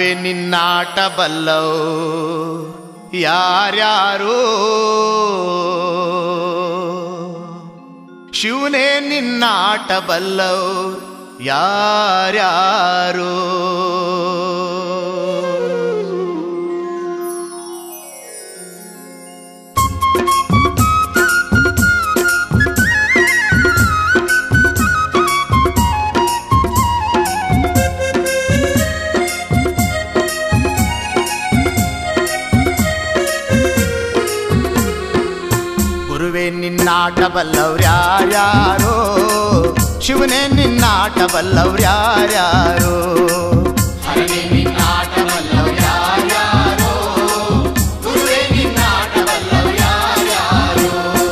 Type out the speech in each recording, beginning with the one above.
ಗುರುವೆ ನಿನ್ನಾಟ ಬಲ್ಲವು ಯಾರ್ಯಾರೋ ಶಿವನೇ ನಿನ್ನಾಟ ಬಲ್ಲವು ಯಾರ್ಯಾರೋ ಗುರುವೆ ನಿನ್ನಾಟ ಬಲ್ಲವ್ರ್ಯಾರ್ಯಾರೋ ಶಿವನೇ ನಿನ್ನಾಟ ಬಲ್ಲವ್ರ್ಯಾರ್ಯಾರೋ ಹರನೇ ನಿನ್ನಾಟ ಬಲ್ಲವ್ರ್ಯಾರ್ಯಾರೋ ಗುರುವೆ ನಿನ್ನಾಟ ಬಲ್ಲವ್ರ್ಯಾರ್ಯಾರೋ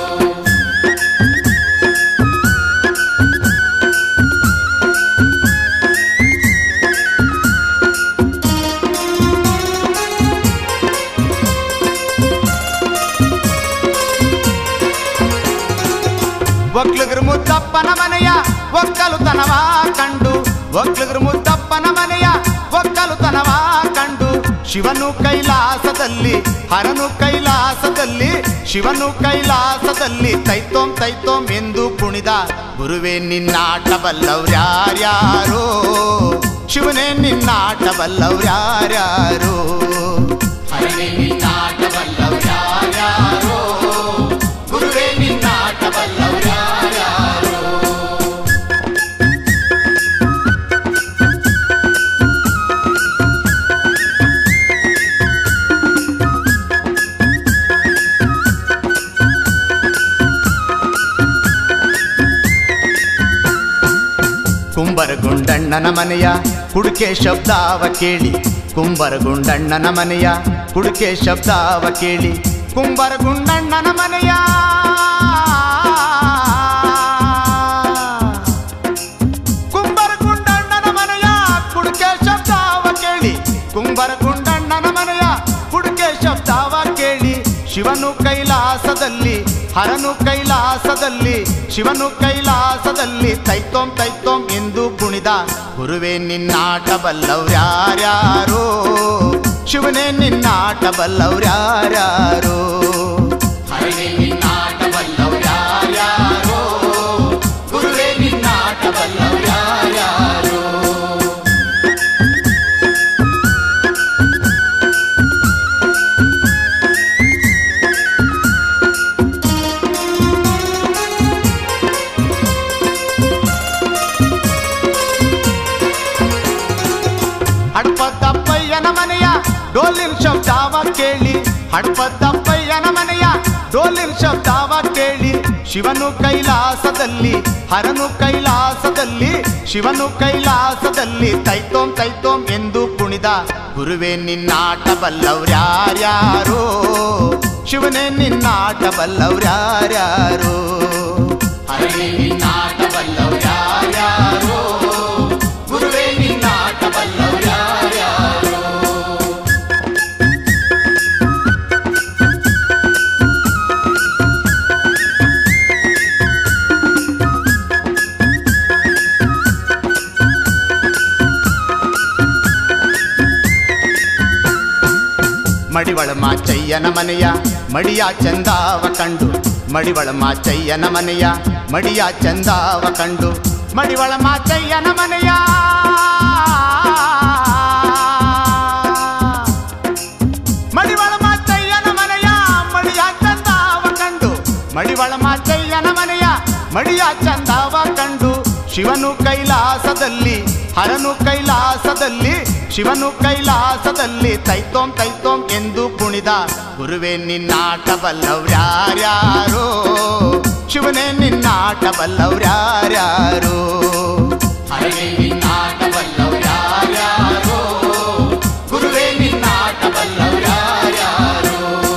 ಒಕ್ಲುಗ್ರು ಮುದ್ದಪ್ಪನ ಮನೆಯ ಒಕ್ಕಲುತನವ ಕಂಡು ಒಕ್ಲುಗ್ರು ಮುದ್ದಪ್ಪನ ಮನೆಯ ಒಕ್ಕಲುತನವ ಕಂಡು ಶಿವನು ಕೈಲಾಸದಲ್ಲಿ ಹರನು ಕೈಲಾಸದಲ್ಲಿ ಶಿವನು ಕೈಲಾಸದಲ್ಲಿ ತೈತೋಂ ತೈತೋಂ ಎಂದು ಕುಣಿದ ಗುರುವೇ ನಿನ್ನಾಟ ಬಲ್ಲವ್ರ್ಯಾರ್ಯಾರೋ ಶಿವನೇ ನಿನ್ನಾಟ ಬಲ್ಲವ್ರ್ಯಾರ್ಯಾರೋ ಹರನೇ ನಿನ್ನಾಟ ಬಲ್ಲವ್ರ್ಯಾರ್ಯಾರೋ ಗುರುವೇ ನಿನ್ನಾಟ ಬಲ್ಲವ್ರ್ಯಾರ್ಯಾರೋ ಕುಂಬರಗುಂಡಣ್ಣನ ಮನೆಯ ಕುಡುಕೆ ಶಬ್ದಾವ ಕೇಳಿ ಕುಂಬರಗುಂಡಣ್ಣನ ಮನೆಯ ಕುಡುಕೆ ಶಬ್ದಾವ ಕೇಳಿ ಕುಂಬರಗುಂಡಣ್ಣನ ಮನೆಯ ಕುಂಬರಗುಂಡಣ್ಣನ ಮನೆಯ ಕುಡುಕೆ ಶಬ್ದಾವ ಕೇಳಿ ಕುಂಬರಗುಂಡಣ್ಣನ ಮನೆಯ ಕುಡುಕೆ ಶಬ್ದಾವ ಕೇಳಿ ಶಿವನು ಕೈಲಾಸದಲ್ಲಿ ಹರನು ಕೈಲಾಸದಲ್ಲಿ ಶಿವನು ಕೈಲಾಸದಲ್ಲಿ ತೈತೋಂ ತೈತೋಂ ಎಂದು ಕುಣಿದ ಗುರುವೇ ನಿನ್ನಾಟ ಬಲ್ಲವ್ರ್ಯಾರ್ಯಾರೋ ಶಿವನೇ ನಿನ್ನಾಟ ಬಲ್ಲವ್ರ್ಯಾರ್ಯಾರೋ ಹರನೇ ನಿನ್ನಾಟ ಬಲ್ಲವ್ರ್ಯಾರ್ಯಾರೋ ಗುರುವೇ ನಿನ್ನಾಟ ಬಲ್ಲವ್ರ್ಯಾರ್ಯಾರೋ ಹಡ್ಪದ್ದಪ್ಪಯ್ಯನ ಮನೆಯ ಡೋಲಿನ ಶಬ್ದಾವ ಕೇಳಿ ಹಡ್ಪದ್ದಪ್ಪಯ್ಯನ ಮನೆಯ ಡೋಲಿನ ಶಬ್ದಾವ ಕೇಳಿ ಶಿವನು ಕೈಲಾಸದಲ್ಲಿ ಹರನು ಕೈಲಾಸದಲ್ಲಿ ಶಿವನು ಕೈಲಾಸದಲ್ಲಿ ತೈತೋಂ ತೈತೋಂ ಎಂದು ಕುಣಿದ ಗುರುವೇ ನಿನ್ನಾಟ ಬಲ್ಲವ್ರ್ಯಾರ್ಯಾರೋ ಶಿವನೇ ನಿನ್ನಾಟ ಬಲ್ಲವ್ರ್ಯಾರ್ಯಾರೋ ಹರನೇ ನಿನ್ನಾಟ ಬಲ್ಲವ್ರ್ಯಾರ್ಯಾರೋ ಗುರುವೇ ನಿನ್ನಾಟ ಬಲ್ಲವ್ರ್ಯಾರ್ಯಾರೋ ಮಡಿವಳ ಮಾಚಯ್ಯನ ಮನೆಯ ಮಡಿಯ ಚಂದಾವ ಕಂಡು ಮಡಿವಳ ಮಾಚಯ್ಯನ ಮನೆಯ ಮಡಿಯ ಚಂದಾವ ಕಂಡು ಮಡಿವಳ ಮಾಚಯ್ಯನ ಮನೆಯ ಮಡಿವಳ ಮಾಚಯ್ಯನ ಮನೆಯ ಮಡಿಯ ಚಂದಾವ ಕಂಡು ಮಡಿವಳ ಮಾಚಯ್ಯನ ಮನೆಯ ಮಡಿಯ ಚಂದಾವ ಕಂಡು ಶಿವನು ಕೈಲಾಸದಲ್ಲಿ ಹರನು ಕೈಲಾಸದಲ್ಲಿ ಶಿವನು ಕೈಲಾಸದಲ್ಲಿ ತೈತೋಂ ತೈತೋಂ ಎಂದು ಕುಣಿದ ಗುರುವೇ ನಿನ್ನಾಟ ಬಲ್ಲವ್ರ್ಯಾರ್ಯಾರೋ ಶಿವನೇ ನಿನ್ನಾಟ ಬಲ್ಲವ್ರ್ಯಾರ್ಯಾರೋ ಹರನೇ ನಿನ್ನಾಟ ಬಲ್ಲವ್ರ್ಯಾರ್ಯಾರೋ ಗುರುವೇ ನಿನ್ನಾಟ ಬಲ್ಲವ್ರ್ಯಾರ್ಯಾರೋ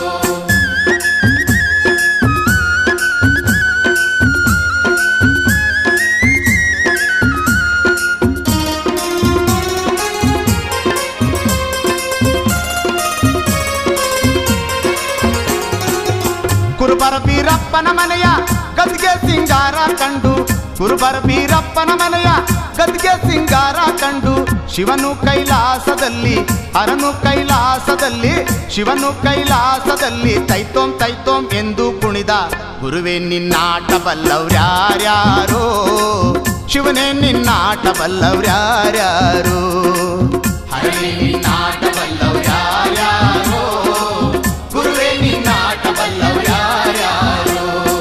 ಕುರುಬರ ಬೀರಪ್ಪನ ಮನೆಯ ಗದ್ಗೆ ಸಿಂಗಾರ ಕಂಡು ಕುರುಬರ ಬೀರಪ್ಪನ ಮನೆಯ ಗದ್ಗೆ ಸಿಂಗಾರ ಕಂಡು ಶಿವನು ಕೈಲಾಸದಲ್ಲಿ ಹರನು ಕೈಲಾಸದಲ್ಲಿ ಶಿವನು ಕೈಲಾಸದಲ್ಲಿ ತೈತೋಂ ತೈತೋಂ ಎಂದು ಕುಣಿದ ಗುರುವೇ ನಿನ್ನಾಟ ಬಲ್ಲವ್ರ್ಯಾರ್ಯಾರೋ ಶಿವನೇ ನಿನ್ನಾಟ ಬಲ್ಲವ್ರ್ಯಾರ್ಯಾರೋ ಹರನೇ ನಿನ್ನಾಟ ಬಲ್ಲವ್ರ್ಯಾರ್ಯಾರೋ ಗುರುವೇ ನಿನ್ನಾಟ ಬಲ್ಲವ್ರ್ಯಾರ್ಯಾರೋ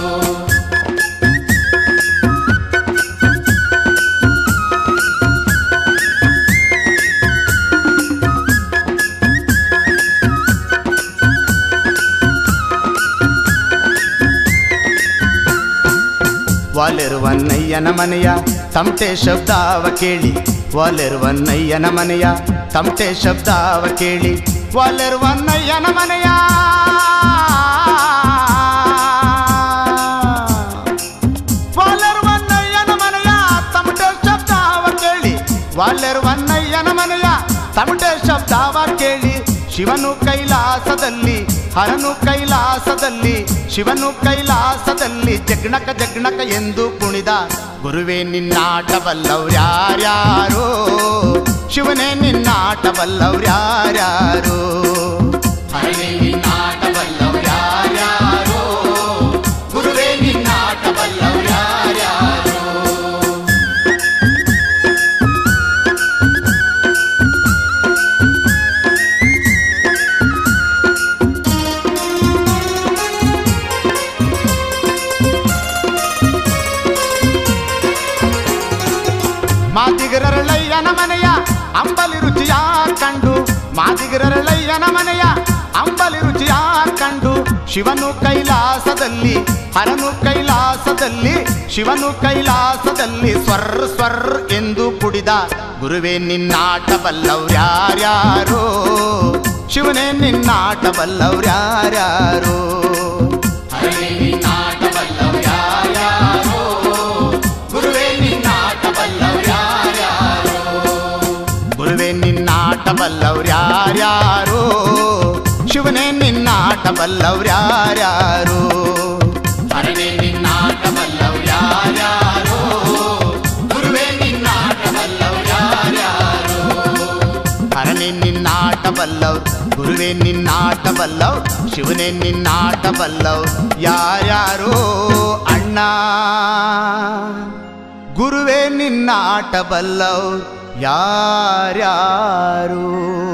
ವಾಲಿರುವನ್ನಯ್ಯನ ಮನೆಯ ತಮಟೆ ಶಬ್ದಾವ ಕೇಳಿ ವಾಲಿರುವನ್ನಯ್ಯನ ಮನೆಯ ತಮಟೆ ಶಬ್ದಾವ ಕೇಳಿ ವಾಲಿರುವನ್ನಯ್ಯನ ಮನೆಯ ವಾಲಿರುವನ್ನಯ್ಯನ ಮನೆಯ ತಮಟೆ ಶಬ್ದಾವ ಕೇಳಿ ವಾಲಿರುವನ್ನಯ್ಯನ ಮನೆಯ ತಮಟೆ ಶಬ್ದಾವ ಕೇಳಿ ಶಿವನು ಕೈಲಾಸದಲ್ಲಿ ಹರನು ಕೈಲಾಸದಲ್ಲಿ ಶಿವನು ಕೈಲಾಸದಲ್ಲಿ ಜಗ್ಣಕ ಜಗ್ಣಕ ಎಂದು ಕುಣಿದ ಗುರುವೇ ನಿನ್ನಾಟ ಬಲ್ಲವ್ರ್ಯಾರ್ಯಾರೋ ಶಿವನೇ ನಿನ್ನಾಟ ಬಲ್ಲವ್ರ್ಯಾರ್ಯಾರೋ ಹರನೇ ನಿನ್ನಾಟ ಬಲ್ಲವ್ರ್ಯಾರ್ಯಾರೋ ಗುರುವೇ ನಿನ್ನಾಟ ಬಲ್ಲವ್ರ್ಯಾರ್ಯಾರೋ ಮಾದಿಗರಳಯ್ಯನ ಮನೆಯ ಅಂಬಲಿ ರುಚಿಯ ಕಂಡು ಮಾದಿಗರಳಯ್ಯನ ಮನೆಯ ಅಂಬಲಿ ರುಚಿಯ ಕಂಡು ಶಿವನು ಕೈಲಾಸದಲ್ಲಿ ಹರನು ಕೈಲಾಸದಲ್ಲಿ ಶಿವನು ಕೈಲಾಸದಲ್ಲಿ ಸ್ವರ್ ಸ್ವರ್ ಎಂದು ಕುಡಿದ ಗುರುವೇ ನಿನ್ನಾಟ ಬಲ್ಲವ್ರ್ಯಾರ್ಯಾರೋ ಶಿವನೇ ನಿನ್ನಾಟ ಬಲ್ಲವ್ರ್ಯಾರ್ಯಾರೋ ಹರನೇ ನಿನ್ನಾಟ ಬಲ್ಲವ್ರ್ಯಾರ್ಯಾರೋ ಗುರುವೇ ನಿನ್ನಾಟ ಬಲ್ಲವ್ರ್ಯಾರ್ಯಾರೋ ಗುರುವೇ ನಿನ್ನಾಟ ಬಲ್ಲವ್ರ್ಯಾರ್ಯಾರೋ ಶಿವನೇ ನಿನ್ನಾಟ ಬಲ್ಲವ್ರ್ಯಾರ್ಯಾರೋ ಹರನೇ ನಿನ್ನಾಟ ಬಲ್ಲವ್ರ್ಯಾರ್ಯಾರೋ ಗುರುವೇ ನಿನ್ನಾಟ ಬಲ್ಲವ್ರ್ಯಾರ್ಯಾರೋ ಹರನೇ ನಿನ್ನಾಟ ಬಲ್ಲವ್ ಗುರುವೇ ನಿನ್ನಾಟ ಬಲ್ಲವ್ ಶಿವನೇ ನಿನ್ನಾಟ ಬಲ್ಲವ್ ಯಾರ್ಯಾರೋ ಅಣ್ಣ ಗುರುವೇ ನಿನ್ನಾಟ ಬಲ್ಲವ್ ಯಾರ್ಯಾರು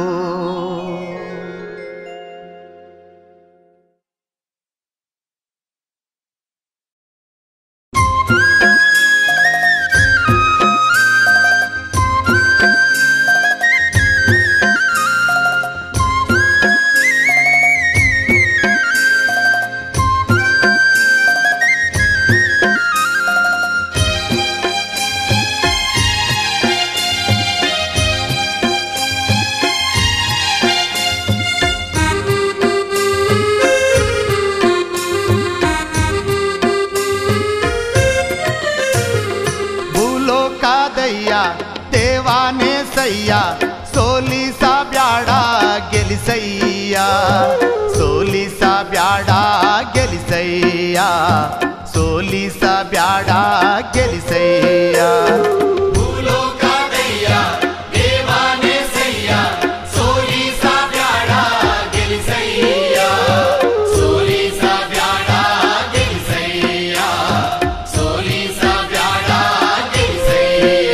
ಭೂಲೋಕಾದಯ್ಯ ದೇವಾನೇ ಸಯ್ಯ ಸೋಲಿಸ ಬ್ಯಾಡ ಗೆಲಿಸಯ್ಯ ಸೋಲಿಸ ಬ್ಯಾಡ ಗೆಲಿಸಯ್ಯ ಸೋಲಿಸ ಬ್ಯಾಡ ಗೆಲಿಸಯ್ಯ ಭೂಲೋಕಾದಯ್ಯ ದೇವಾನೇ ಸಯ್ಯ ಸೋಲಿಸ ಬ್ಯಾಡ ಗೆಲಿಸಯ್ಯ ಸೋಲಿಸ ಬ್ಯಾಡ ಗೆಲಿಸಯ್ಯ ಸೋಲಿಸ ಬ್ಯಾಡ ಗೆಲಿಸಯ್ಯ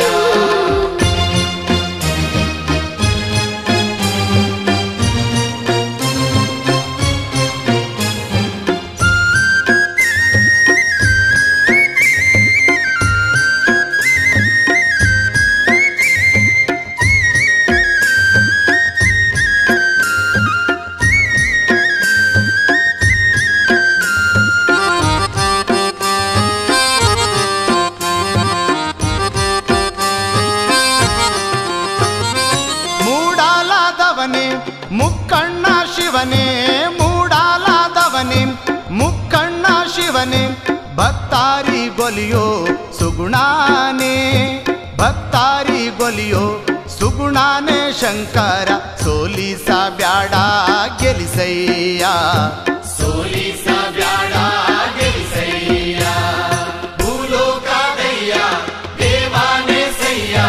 ಮೂಡಾಲಾದವನೇ ಮುಕ್ಕಣ್ಣ ಶಿವನೇ ಮೂಡಾಲಾದವನೇ ಮುಕ್ಕಣ್ಣ ಶಿವನೇ ಭಕ್ತಾರಿ ಗೊಲಿಯೋ ಸುಗುಣಾನೇ ಭಕ್ತಾರಿ ಗೊಲಿಯೋ ಸುಗುಣಾನೇ ಶಂಕರ ಸೋಲಿಸ ಬ್ಯಾಡ ಗೆಲಿಸಯ್ಯ ಸೋಲಿಸ ಬ್ಯಾಡ ಗೆಲಿಸಯ್ಯ ಭೂಲೋಕಾದಯ್ಯ ದೇವಾನೇ ಸಯ್ಯ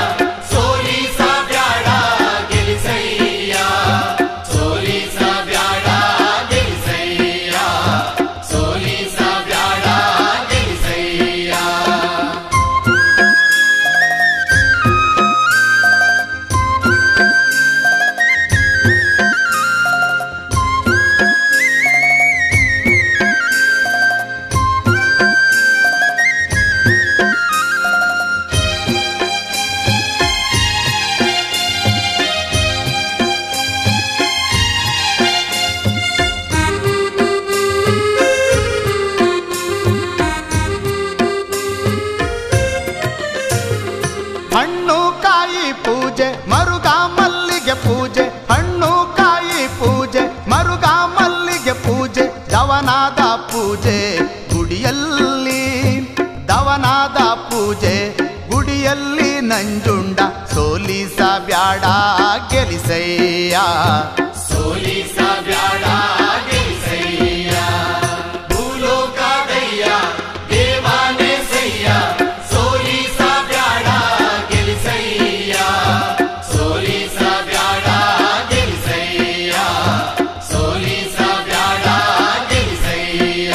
ದವನಾದ ಪೂಜೆ ಗುಡಿಯಲ್ಲಿ ದವನಾದ ಪೂಜೆ ಗುಡಿಯಲ್ಲಿ ನಂಜುಂಡ ಸೋಲಿಸ ಬ್ಯಾಡ ಗೆಲಿಸಯ್ಯ ಸೋಲಿಸ ಬ್ಯಾಡ ಗೆಲ್ಸಯ್ಯ ಭೂಲೋಕದಯ್ಯ ದೇವಾನೇ ಸಯ್ಯ ಸೋಲಿಸ ಬ್ಯಾಡ ಗೆಲ್ಸಯ್ಯ ಸೋಲಿಸ ಬ್ಯಾಡ ಗೆಲ್ಸಯ್ಯ ಸೋಲಿಸ ಬ್ಯಾಡ ಗೆಲ್ಸಯ್ಯ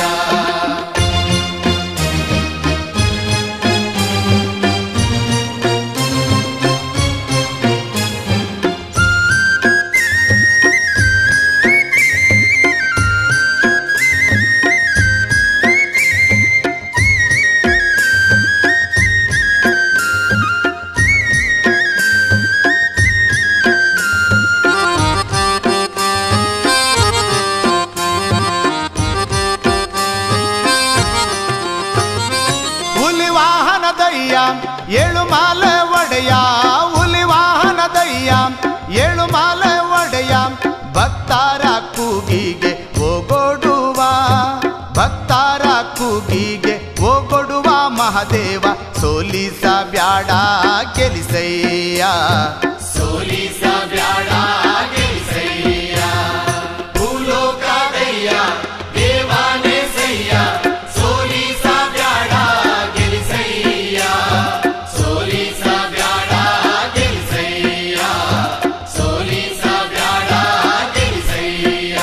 ಹುಲಿ ವಾಹನದಯ್ಯ ಏಳು ಮಾಲೆ ಒಡೆಯ ಹುಲಿ ವಾಹನದಯ್ಯ ಏಳು ಮಾಲೆ ಒಡೆಯ ಭಕ್ತಾರ ಕೂಗಿಗೆ ಓಗೊಡುವ ಭಕ್ತಾರ ಕೂಗಿಗೆ ಓಗೊಡುವ ಮಹದೇವ ಸೋಲಿಸ ಬ್ಯಾಡ ಗೆಲಿಸಯ್ಯ ಸೋಲಿಸ ಬ್ಯಾಡ ಗೆಲ್ಸಯ್ಯ ಭೂಲೋಕದಯ್ಯ ದೇವಾನೇ ಸಯ್ಯ ಸೋಲಿಸ ಬ್ಯಾಡ ಗೆಲ್ಸಯ್ಯ ಸೋಲಿಸ ಬ್ಯಾಡ ಗೆಲ್ಸಯ್ಯ ಸೋಲಿಸ ಬ್ಯಾಡ ಗೆಲ್ಸಯ್ಯ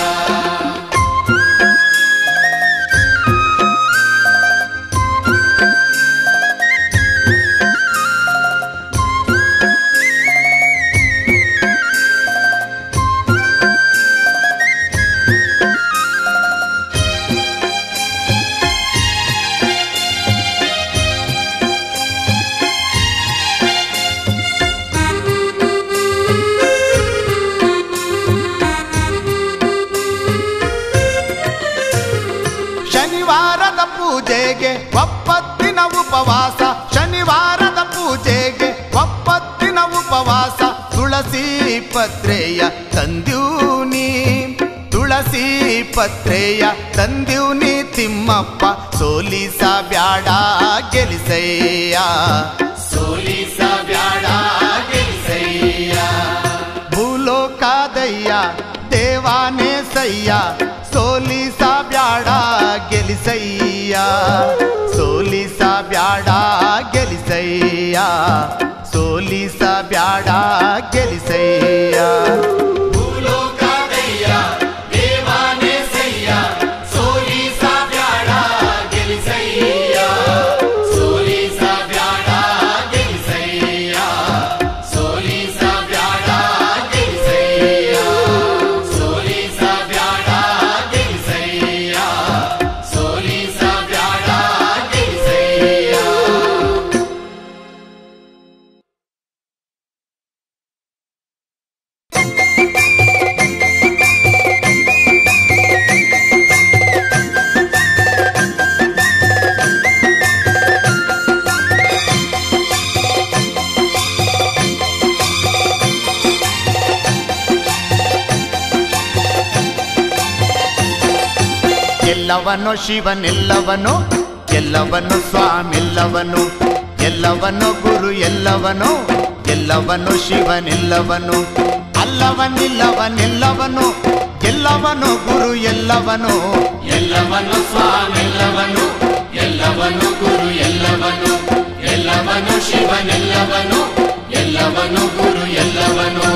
ಶನಿವಾರದ ಪೂಜೆಗೆ ಒಪ್ಪತ್ತಿನ ಉಪವಾಸ ಶನಿವಾರದ ಪೂಜೆಗೆ ಒಪ್ಪತ್ತಿನ ಉಪವಾಸ ತುಳಸಿ ಪತ್ರೆಯ ತಂದ್ಯೂನಿ ತುಳಸಿ ಪತ್ರೆಯ ತಂದ್ಯೂನಿ ತಿಮ್ಮಪ್ಪ ಸೋಲಿಸ ಬ್ಯಾಡ ಗೆಲಿಸಯ್ಯ ಸೋಲಿಸ ಬ್ಯಾಡ ಗೆಲ್ಸಯ್ಯ ಭೂಲೋಕಾದಯ್ಯ ದೇವಾನೇ ಸಯ್ಯ ಸೋಲಿಸ ಬ್ಯಾಡ ಗೆಲಿಸಯ್ಯ ಸೋಲಿಸ ಬ್ಯಾಡ ಗೆಲಿಸಯ್ಯ ಸೋಲಿಸ ಬ್ಯಾಡ ಗೆಲಿಸಯ್ಯ ಭೂಲೋಕದಯ್ಯ ದೇವಾನೇ ಸಯ್ಯ ಸೋಲಿಸ ಬ್ಯಾಡ ಗೆಲ್ಸಯ್ಯ ಸೋಲಿಸ ಬ್ಯಾಡ ಗೆಲ್ಸಯ್ಯ ಸೋಲಿಸ ಬ್ಯಾಡ ಗೆಲ್ಸಯ್ಯ ಸೋಲಿಸ ಬ್ಯಾಡ ಗೆಲ್ಸಯ್ಯ ಸೋಲಿಸ ಬ್ಯಾಡ ಗೆಲ್ಸಯ್ಯ ಎಲ್ಲವನು ಶಿವನೆಲ್ಲವನು ಎಲ್ಲವನು ಸ್ವಾಮಿಲ್ಲವನು ಎಲ್ಲವನು ಗುರು ಎಲ್ಲವನು ಎಲ್ಲವನು ಶಿವನೆಲ್ಲವನು ಅಲ್ಲವನಿಲ್ಲವನೆಲ್ಲವನು ಎಲ್ಲವನು ಗುರು ಎಲ್ಲವನು ಎಲ್ಲವನು ಸ್ವಾಮೆಲ್ಲವನು ಎಲ್ಲವನು ಗುರು ಎಲ್ಲವನು ಎಲ್ಲವನು ಶಿವನೆಲ್ಲವನು ಎಲ್ಲವನು ಗುರು ಎಲ್ಲವನು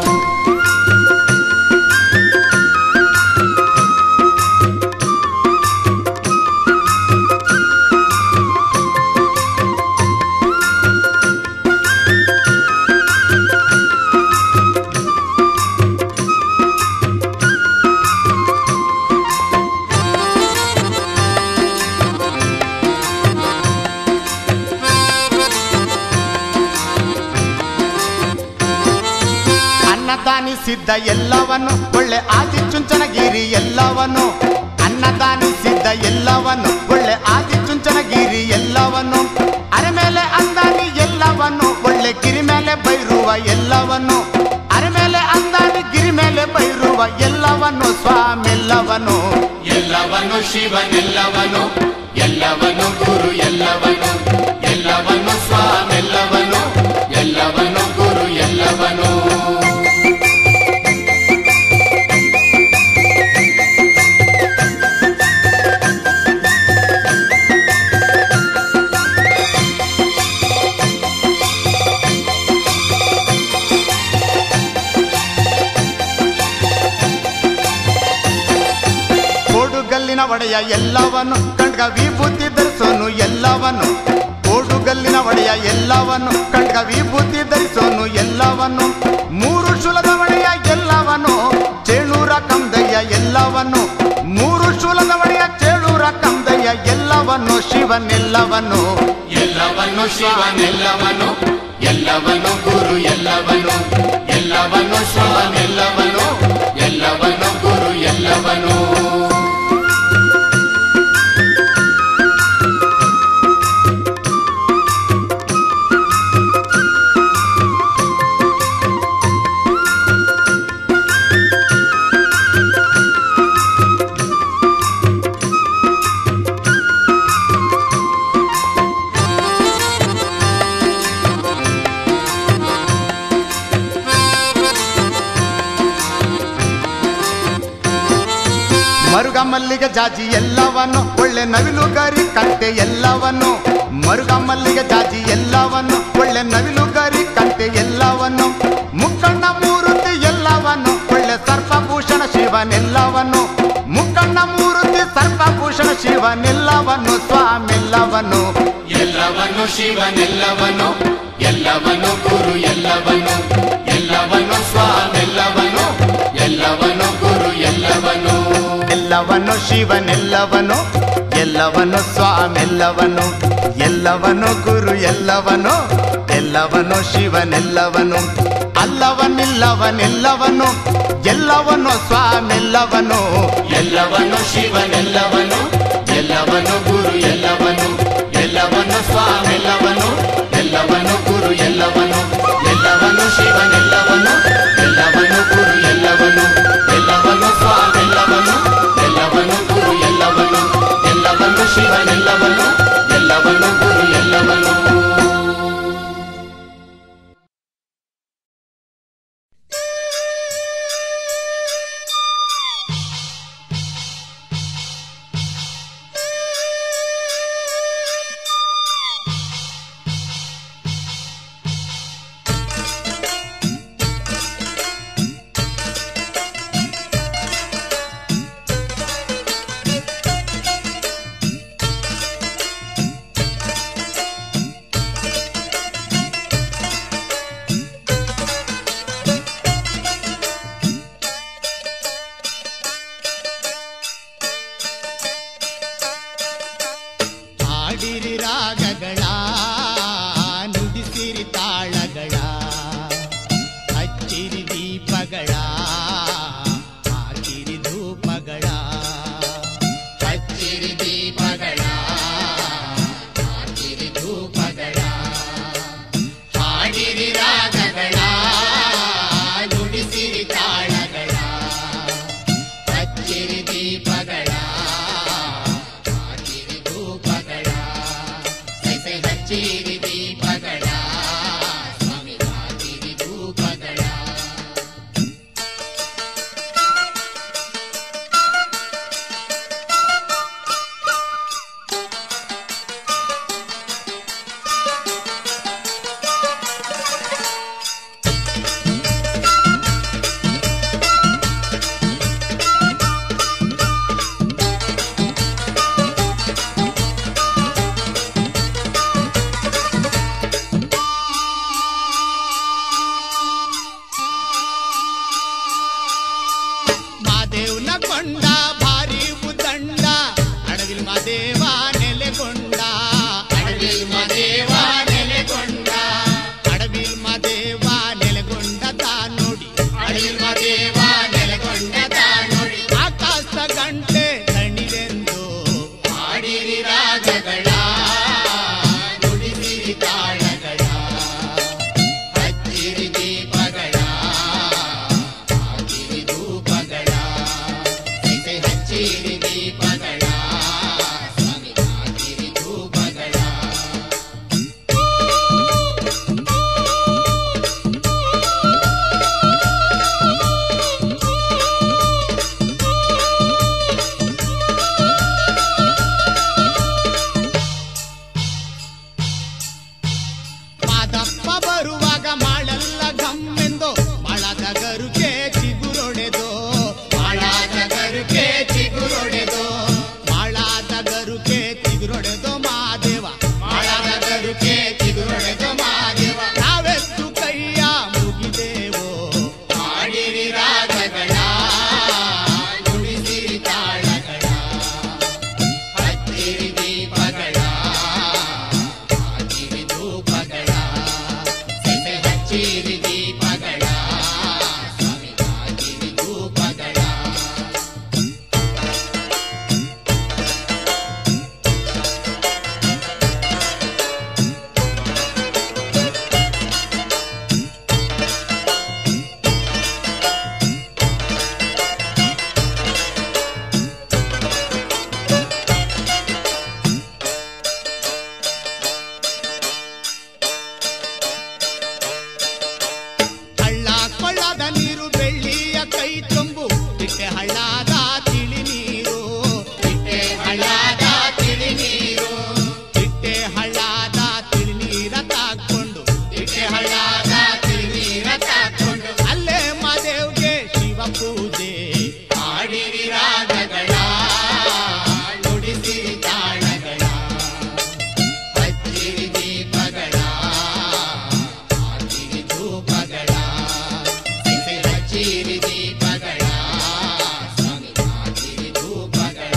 ಅನ್ನದಾನಿಸಿದ್ದ ಎಲ್ಲವನು ಒಳ್ಳೆ ಆದಿಚುಂಚನಗಿರಿ ಎಲ್ಲವನು ಅನ್ನದಾನಿಸಿದ್ದ ಎಲ್ಲವನು ಒಳ್ಳೆ ಆದಿಚುಂಚನಗಿರಿ ಎಲ್ಲವನು ಅರೆ ಮೇಲೆ ಅಂದಾನಿ ಎಲ್ಲವನು ಒಳ್ಳೆ ಗಿರಿ ಮೇಲೆ ಬೈರುವ ಎಲ್ಲವನು ಅರೆ ಮೇಲೆ ಅಂದಾನಿ ಗಿರಿ ಮೇಲೆ ಬೈರುವ ಎಲ್ಲವನು ಸ್ವಾಮೆಲ್ಲವನು ಎಲ್ಲವನು ಶಿವನೆಲ್ಲವನು ಎಲ್ಲವನು ಗುರು ಎಲ್ಲವನು ಎಲ್ಲವನು ಸ್ವಾಮೆಲ್ಲವನು ಎಲ್ಲವನು ಗುರು ಎಲ್ಲವನು ಕೋಡುಗಲ್ಲಿನ ಒಡೆಯ ಎಲ್ಲವನ್ನು ಕಣ್ಗ ವಿಭೂತಿ ಧರಿಸೋನು ಎಲ್ಲವನ್ನು ಕೋಡುಗಲ್ಲಿನ ಒಡೆಯ ಎಲ್ಲವನ್ನು ಕಣ್ಗ ವಿಭೂತಿ ಧರಿಸೋನು ಎಲ್ಲವನ್ನು ಮೂರು ಶೂಲದ ಒಡೆಯ ಎಲ್ಲವನು ಚೇಳೂರ ಕಂದಯ್ಯ ಎಲ್ಲವನ್ನು ಮೂರು ಶೂಲದ ಒಡೆಯ ಚೇಳೂರ ಕಂದಯ್ಯ ಎಲ್ಲವನ್ನು ಶಿವನೆಲ್ಲವನ್ನು ಎಲ್ಲವನು ಶಿವನೆಲ್ಲವನು ಎಲ್ಲವನು ಗುರು ಎಲ್ಲವನು ಎಲ್ಲವನು ಶಿವನೆಲ್ಲವನು ಎಲ್ಲವನು ಗುರು ಎಲ್ಲವನು ಮರುಗ ಮಲ್ಲಿಗೆ ಜಾಜಿ ಎಲ್ಲವನ್ನು ಒಳ್ಳೆ ನವಿಲುಗಾರಿ ಕಟ್ಟೆ ಎಲ್ಲವನ್ನು ಮರುಗ ಮಲ್ಲಿಗೆ ಜಾಜಿ ಎಲ್ಲವನ್ನು ಒಳ್ಳೆ ನವಿಲುಗಾರಿ ಕಟ್ಟೆ ಎಲ್ಲವನ್ನು ಮುಕ್ಕಣ್ಣ ಮೂರುತಿ ಎಲ್ಲವನ್ನು ಒಳ್ಳೆ ಸರ್ಪಭೂಷಣ ಶಿವನೆಲ್ಲವನ್ನು ಮುಕ್ಕಣ್ಣ ಮೂರುತಿ ಸರ್ಪಭೂಷಣ ಶಿವನೆಲ್ಲವನ್ನು ಸ್ವಾಮೆಲ್ಲವನ್ನು ಎಲ್ಲವನು ಶಿವನೆಲ್ಲವನು ಎಲ್ಲವನು ಗುರು ಎಲ್ಲವನು ಎಲ್ಲವನು ಸ್ವಾಮೆಲ್ಲವನು ಎಲ್ಲವನು ಗುರು ಎಲ್ಲವನು ಎಲ್ಲವನ್ನು ಶಿವನೆಲ್ಲವನು ಎಲ್ಲವನ್ನು ಸ್ವಾಮೆಲ್ಲವನು ಎಲ್ಲವನು ಗುರು ಎಲ್ಲವನು ಎಲ್ಲವನು ಶಿವನೆಲ್ಲವನು ಅಲ್ಲವನಿಲ್ಲವನೆಲ್ಲವನು ಎಲ್ಲವನು ಸ್ವಾಮೆಲ್ಲವನು ಎಲ್ಲವನು ಶಿವನೆಲ್ಲವನು ಎಲ್ಲವನು ಗುರು ಎಲ್ಲವನು ಎಲ್ಲವನು ಸ್ವಾಮೆಲ್ಲವನು ಎಲ್ಲವನು ಗುರು ಎಲ್ಲವನು ಎಲ್ಲವನು ಶಿವನೆಲ್ಲವನು ಎಲ್ಲವನು ಗುರು ಎಲ್ಲವನು ಎಲ್ಲವನು ಸ್ವಾಮೆಲ್ಲವನು ಎಲ್ಲವನು ಗುರು ಎಲ್ಲವನು ಎಲ್ಲವನು ಶಿವನೆಲ್ಲವನು ಎಲ್ಲವನು ಗುರು ಎಲ್ಲವನು ಹಾಡಿರಿ ರಾಗಗಳ ನುಡಿಸಿರಿ ತಾಳಗಳ ಹಚ್ಚಿರಿ ದೀಪಗಳ ಹಾಕಿರಿ ಧೂಪಗಳ ಹಚ್ಚಿರಿ ದೀಪಗಳ ಹಾಕಿರಿ ಧೂಪಗಳ ಹಾಡಿರಿ ರಾಗಗಳ ನುಡಿಸಿರಿ ತಾಳಗಳ ಹಚ್ಚಿರಿ ದೀಪಗಳ ಹಾಕಿರಿ ಧೂಪಗಳ ಸೆಸೆ ಹಚ್ಚಿರಿ ದೀಪಗಳ ಸ್ವಾಮಿ ಹಾಕಿರಿ ಧೂಪಗಳ ಮಾದೇವ್ನ ಕೊಂಡ ಭಾರಿ ಉದಂಡ ಅಡವಿಲ್ ಮಾದೇವ ನೆಲೆಗೊಂಡ ಅಡವಿಲ್ ಮಾದೇವ ನೆಲೆಗೊಂಡ ಅಡವಿಲ್ ಮಾದೇವ ನೆಲೆಗೊಂಡ ತಾ ನೋಡಿ ಅಡವಿಲ್ ಮಾದೇವ ನೆಲೆಗೊಂಡ ತಾ ನೋಡಿ ಆಕಾಶ ಗಂಟೆ ದಣಿದೆಂದು ಹಾಡಿರಿ ರಾಗಗಳ ನುಡಿಸಿರಿ ತಾಳಗಳ ಹಚ್ಚಿರಿ ದೀಪಗಳ ಹಾಕಿರಿ ಧೂಪಗಳ ಸೆಸೆ ಹಚ್ಚಿರಿ ದೀಪಗಳ ಸ್ವಾಮಿ ಹಾಕಿರಿ ಧೂಪಗಳ ಮಾದಪ್ಪ ಬರುವಾಗ ಮಾಳೆಲ್ಲ ಗಮ್ಮೆಂದು ಮಾಳದ ಗರುಕೆ ಚಿಗುರೊಡೆದು ಮಾಳಾದ ಗರುಕೆ ಚಿಗುರೊಡೆದು ಮಾಳಾದ ಗರುಕೆ ಚಿಗುರೊಡೆದು ಮಾದೇವ ಮಾಳಾದ ಗರುಕೆ ಚಿಗುರೊಡೆದು ಮಾದೇವ ನಾವೆತ್ತು ಕೈಯ ಮುಗಿದೇವೋ ಮಾಡಿರಿ ರಾಗಗಳ ನುಡಿಸಿರಿ ತಾಳಗಳ ಹತ್ತಿರಿ ದೀಪಗಳ ಹಾಕಿರಿ ಧೂಪಗಳ ಸೆಸೆ ಹಚ್ಚಿರಿ ದೀಪಗಳ ಸ್ವಾಮಿ ಹಾಕಿರಿ ಧೂಪಗಳ ಹಳ್ಳ ಕೊಳ್ಳದ ನೀರು ಬೆಳ್ಳಿಯ ಕೈ ತುಂಬು ಇಟ್ಟೆ ಹಳ್ಳದ ತಿಳಿ ನೀರು ಇಟ್ಟೆ ಹಳ್ಳದ ತಿಳಿ ನೀರು ಇಟ್ಟೆ ಹಳ್ಳದ ತಿಳಿ ನೀರ ತಾಕೊಂಡು ಇಟ್ಟೆ ಹಳ್ಳದ ತಿಳಿ ನೀರ ತಾಕೊಂಡು ಅಲ್ಲೇ ಮಾದೇವ್ಗೆ ಶಿವ ಪೂಜೆ ಮಾಡಿರಿ ರಾಗಗಳ ನುಡಿಸಿರಿ ತಾಳಗಳ ಹಚ್ಚಿರಿ ದೀಪಗಳ ಹಾಕಿರಿ ಧೂಪಗಳ ಸೆಸೆ ಹಚ್ಚಿರಿ ದೀಪಗಳ ಸ್ವಾಮಿ ಹಾಕಿರಿ ಧೂಪಗಳ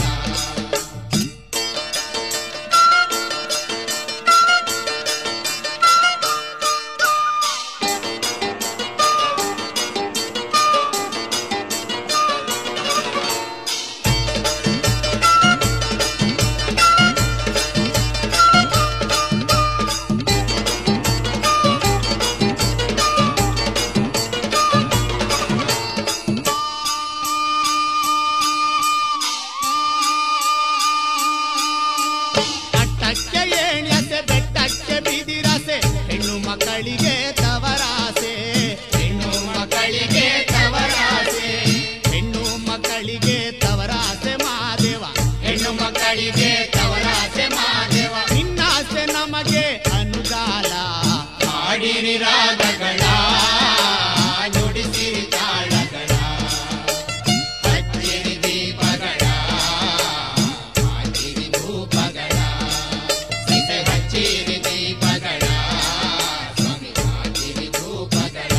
ಅಟ್ಟಕ್ಕೆ ಏಣ್ಯಸೆ ಬೆಟ್ಟಕ್ಕೆ ಬಿದಿರಸೆ ಹೆಣ್ಣು ಮಕ್ಕಳಿಗೆ ತವರಾಸೆ ಹೆಣ್ಣು ಮಕ್ಕಳಿಗೆ ತವರಾಸೆ ಹೆಣ್ಣು ಮಕ್ಕಳಿಗೆ ತವರಾಸೆ ಮಾದೇವ ಹೆಣ್ಣು ಮಕ್ಕಳಿಗೆ ತವರಾಸೆ ಮಾದೇವ ನಿನ್ನಾಸೆ ನಮಗೆ ಅನುಗಾಲ ಮಾಡಿರಿ ರಾಗಗಳ ನುಡಿಸಿರಿ ತಾಳಗಳ ಹಚ್ಚಿರಿ ದೀಪಗಳ ಹಾಕಿರಿ ಧೂಪಗಳ ಸೆಸೆ ಹಚ್ಚಿರಿ ದೀಪಗಳ ಸ್ವಾಮಿ ಹಾಕಿರಿ ಧೂಪಗಳ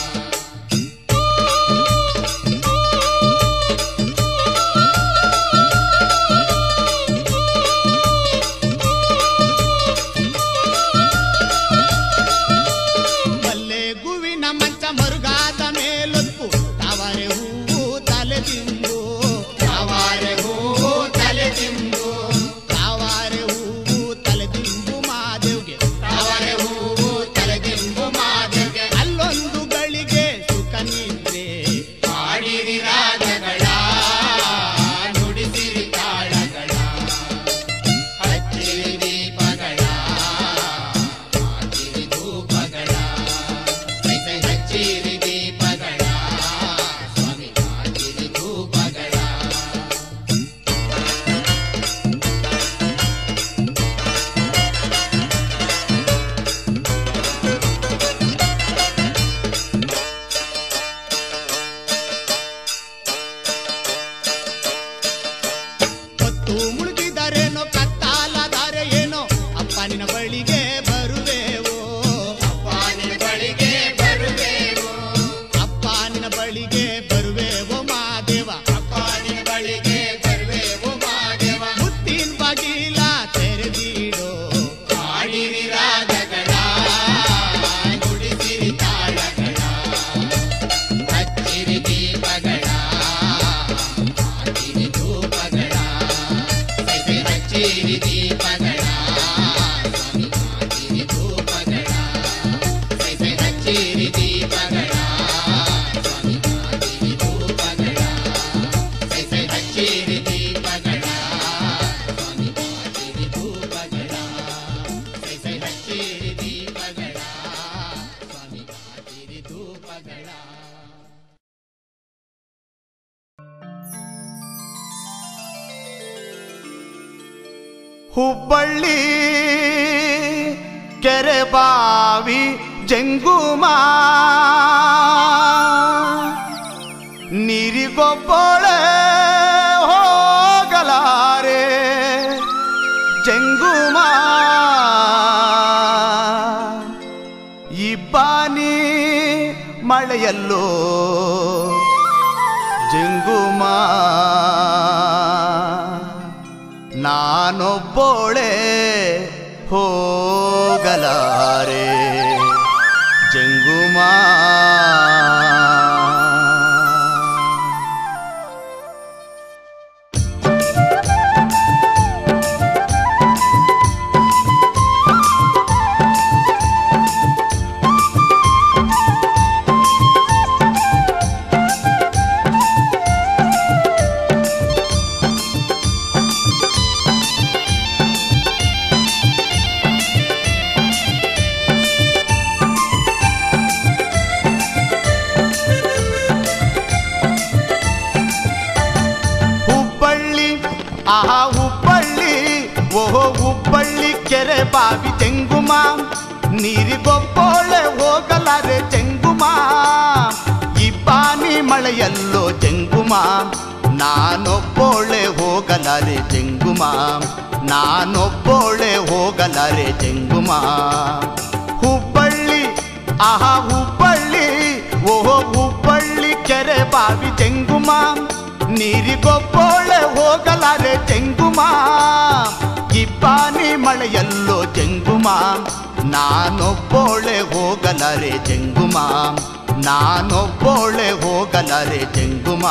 ಮಲ್ಲೆ ಗುವಿನ ಮಂಚ ಮರುಗಾದ ಮೇಲೊತ್ತು ತಾವರೆ ಹೂವು ತಲೆ ತಿಂದು ತಾವರೆ ಹೂವು ತಲೆ ತಿಂದು ತಾವರೆ ಹೂವು ತಲೆ ದಿಂಬು ಮಾದೇವ್ಗೆ ತಾವರೆ ಹೂವು ತಲೆ ದಿಂಬು ಮಾದೇವ್ಗೆ ಅಲ್ಲೊಂದು ಗಳಿಗೆ ಸುಖ ನಿದ್ರೆ ಮಾಡಿರಿ ರಾಗಗಳ ನುಡಿಸಿರಿ ತಾಳಗಳ ಹಚ್ಚಿರಿ ದೀಪಗಳ ಹಾಕಿರಿ ಧೂಪಗಳ ಸೆಸೆ ಹಚ್ಚಿರಿ ದೀಪಗಳ ಸ್ವಾಮಿ ಹಾಕಿರಿ ಧೂಪಗಳ ಹೊತ್ತು ಮುಳುಗಿದರೇನೋ ಕತ್ತಾಲದಾರೆ ಏನೋ ಅಪ್ಪ ನಿನ್ನ ಬಳಿಗೆ ಬರುವೆವೋ ಅಪ್ಪ ನಿನ್ನ ಬಳಿಗೆ ಬರುವೆವೋ ಅಪ್ಪ ನಿನ್ನ ಬಳಿಗೆ ಬರುವೆವೋ ಮಾದೇವ ಅಪ್ಪ ನಿನ್ನ ಬಳಿಗೆ ಬರುವೆವೋ ಮಾದೇವ ಮುತ್ತಿನ ಬಾಗಿಲ ತೆರೆದಿಡೋ ಮಾಡಿರಿ ರಾಗಗಳ ನುಡಿಸಿರಿ ತಾಳಗಳ ಹಚ್ಚಿರಿ ದೀಪಗಳ ಹಾಕಿರಿ ಧೂಪಗಳ ಸೆಸೆ ಹಚ್ಚಿರಿ ದೀಪಗಳ ಸ್ವಾಮಿ ಹಾಕಿರಿ ಧೂಪಗಳ ಸೆಸೆ ಹಚ್ಚಿರಿ ದೀಪಗಳ ಸ್ವಾಮಿ ಹಾಕಿರಿ ಧೂಪಗಳ ಸೆಸೆ ಹಚ್ಚಿರಿ ದೀಪಗಳ ಹುಬ್ಬಳ್ಳಿ ಕೆರೆ ಬಾವಿ ಜಂಗುಮ ನೀರಿಗೊಬ್ಬಳೆ ಹೋಗಲಾರೆ ಜಂಗುಮ ಇಬ್ಬಾನಿ ಮಳೆಯಲ್ಲೋ ಜಂಗುಮ ನಾನೊಬ್ಬೊಳೆ ಹೋಗಲಾರೆ ಜಂಗುಮ ಹುಬ್ಬಳ್ಳಿ ಆಹಾ ಹುಬ್ಬಳ್ಳಿ ಓಹೋ ಹುಬ್ಬಳ್ಳಿ ಕೆರೆ ಬಾವಿ ಚೆಂಗುಮ ನೀರಿಗೊಬ್ಬೊಳೆ ಹೋಗಲಾರೆ ಚೆಂಗುಮ ಇಬ್ಬಾನಿ ಮಳೆಯಲ್ಲೋ ಚೆಂಗುಮ ನಾನೊಬ್ಬೊಳೆ ಹೋಗಲಾರೆ ಚೆಂಗುಮ ನಾನೊಬ್ಬೊಳೆ ಹೋಗಲಾರೆ ಚೆಂಗುಮ ಹುಬ್ಬಳ್ಳಿ ಆಹಾ ಹುಬ್ಬಳ್ಳಿ ಓಹೋ ಹುಬ್ಬಳ್ಳಿ ಕೆರೆ ಬಾವಿ ಚೆಂಗುಮ ನೀರಿಗೊಬ್ಬೊಳೆ ಹೋಗಲಾರೆ ಚೆಂಗುಮ ಇಬ್ಬಾನಿ ಮಳೆಯಲ್ಲೋ ಚೆಂಗುಮ ನಾನೊಬ್ಬೊಳೆ ಹೋಗಲಾರೆ ಚೆಂಗುಮ ನಾನೊಬ್ಬೊಳೆ ಹೋಗಲಾರೆ ಚೆಂಗುಮ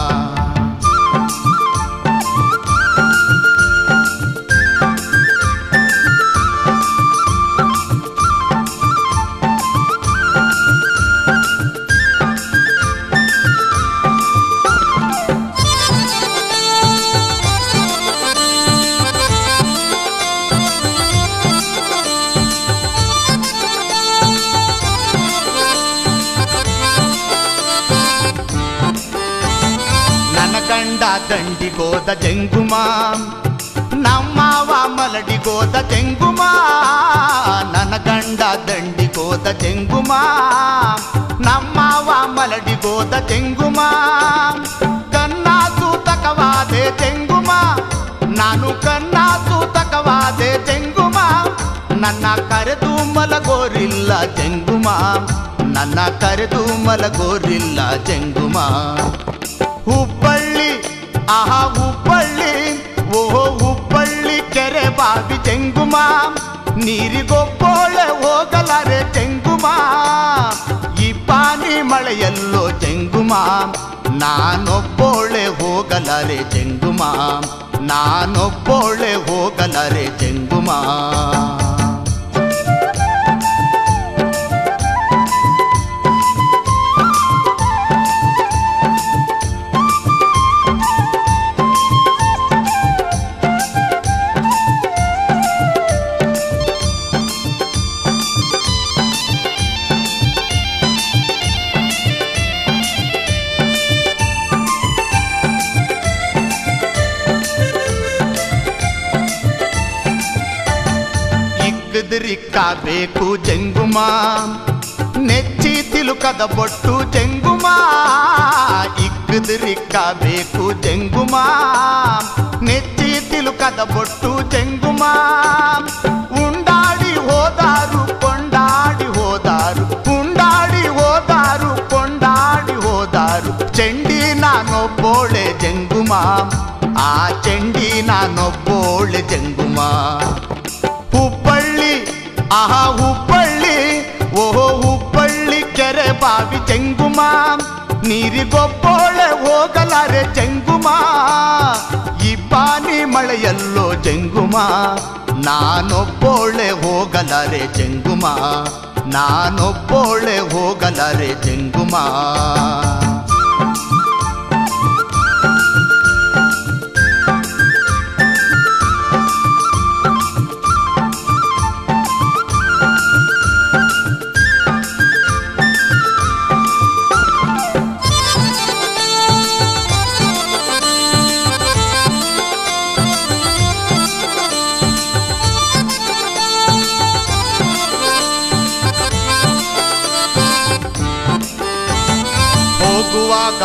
ನನ್ನ ಗಂಡ ದಂಡಿಗೋದ ಜಂಗುಮ ನಮ್ಮವ ಮಲಡಿಗೋದ ಜಂಗುಮ ನನ್ನ ಗಂಡ ದಂಡಿಗೋದ ಜಂಗುಮ ನಮ್ಮವ ಮಲಡಿಗೋದ ಜಂಗುಮ ಕನ್ನ ಸೂತಕವಾದೆ ಜಂಗುಮ ನಾನು ಕನ್ನ ಸೂತಕವಾದೆ ಜಂಗುಮ ನನ್ನ ಕರೆದು ಮಲಗೋರಿಲ್ಲ ಜಂಗುಮ ನನ್ನ ಕರೆದು ಮಲಗೋರಿಲ್ಲ ಜಂಗುಮ ಹುಬ್ಬಳ್ಳಿ ಆಹಾ ಹುಬ್ಬಳ್ಳಿ ಓಹೋ ಹುಬ್ಬಳ್ಳಿ ಕೆರೆ ಬಾವಿ ಚೆಂಗುಮ ನೀರಿಗೊಬ್ಬೊಳೆ ಹೋಗಲಾರೆ ಚೆಂಗುಮ ಈ ಪಾನಿ ಮಳೆಯಲ್ಲೋ ಚೆಂಗುಮ ನಾನೊಬ್ಬೊಳೆ ಹೋಗಲಾರೆ ಚೆಂಗುಮ ನಾನೊಬ್ಬೊಳೆ ಹೋಗಲಾರೆ ಚೆಂಗುಮ ಇಕ್ಕದಿರಿಕ್ಕಾಗಬೇಕು ಜಂಗುಮ ನೆಚ್ಚಿ ತಿಲುಕದ ಬೊಟ್ಟು ಜಂಗುಮ ಇಕ್ಕದಿರಿಕ್ಕಾಗಬೇಕು ಜಂಗುಮ ನೆಚ್ಚಿ ತಿಲುಕದ ಬೊಟ್ಟು ಜಂಗುಮ ಉಂಡಾಡಿ ಹೋದಾರು ಕೊಂಡಾಡಿ ಹೋದಾರು ಉಂಡಾಡಿ ಹೋದಾರು ಕೊಂಡಾಡಿ ಹೋದಾರು ಚೆಂಡಿ ನಾನೊಬ್ಬೋಳೆ ಜಂಗುಮ ಆ ಚೆಂಡಿ ನಾನೊಬ್ಬೋಳೆ ಜಂಗುಮ ಹುಬ್ಬಳ್ಳಿ ಆಹಾ ಹುಬ್ಬಳ್ಳಿ ಓಹೋ ಹುಬ್ಬಳ್ಳಿ ಕೆರೆ ಬಾವಿ ಚೆಂಗುಮ ನೀರಿಗೊಬ್ಬೊಳೆ ಹೋಗಲಾರೆ ಚೆಂಗುಮ ಇಬ್ಬಾನಿ ಮಳೆಯಲ್ಲೋ ಜಂಗುಮ ನಾನೊಬ್ಬೊಳೆ ಹೋಗಲಾರೆ ಜಂಗುಮ ನಾನೊಬ್ಬೊಳೆ ಹೋಗಲಾರೆ ಜಂಗುಮ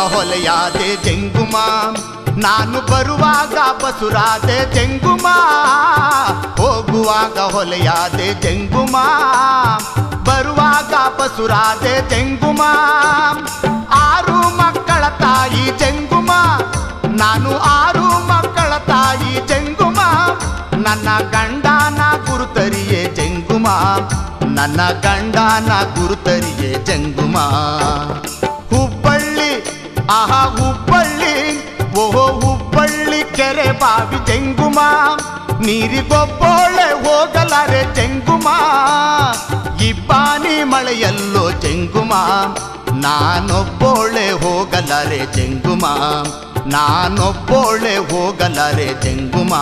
ಹೊಲೆಯಾದೆ ಜಂಗುಮ ನಾನು ಬರುವಾಗ ಬಸುರಾದೆ ಜಂಗುಮ ಹೋಗುವಾಗ ಹೊಲೆಯಾದೆ ಜಂಗುಮ ಬರುವಾಗ ಬಸುರಾದೆ ಜಂಗುಮ ಆರು ಮಕ್ಕಳ ತಾಯಿ ಜಂಗುಮ ನಾನು ಆರು ಮಕ್ಕಳ ತಾಯಿ ಜಂಗುಮ ನನ್ನ ಗಂಡನ ಗುರುತರಿಯೇ ಜಂಗುಮ ನನ್ನ ಗಂಡನ ಗುರುತರಿಯೇ ಜಂಗುಮ ಹುಬ್ಬಳ್ಳಿ ಆಹಾ ಹುಬ್ಬಳ್ಳಿ ಓಹೋ ಹುಬ್ಬಳ್ಳಿ ಕೆರೆ ಬಾವಿ ಜಂಗುಮ ನೀರಿಗೊಬ್ಬೋಳೆ ಹೋಗಲಾರೆ ಜಂಗುಮ ಇಬ್ಬಾನಿ ಮಳೆಯಲ್ಲೋ ಜಂಗುಮ ನಾನೊಬ್ಬೋಳೆ ಹೋಗಲಾರೆ ಜಂಗುಮ ನಾನೊಬ್ಬೋಳೆ ಹೋಗಲಾರೆ ಜಂಗುಮ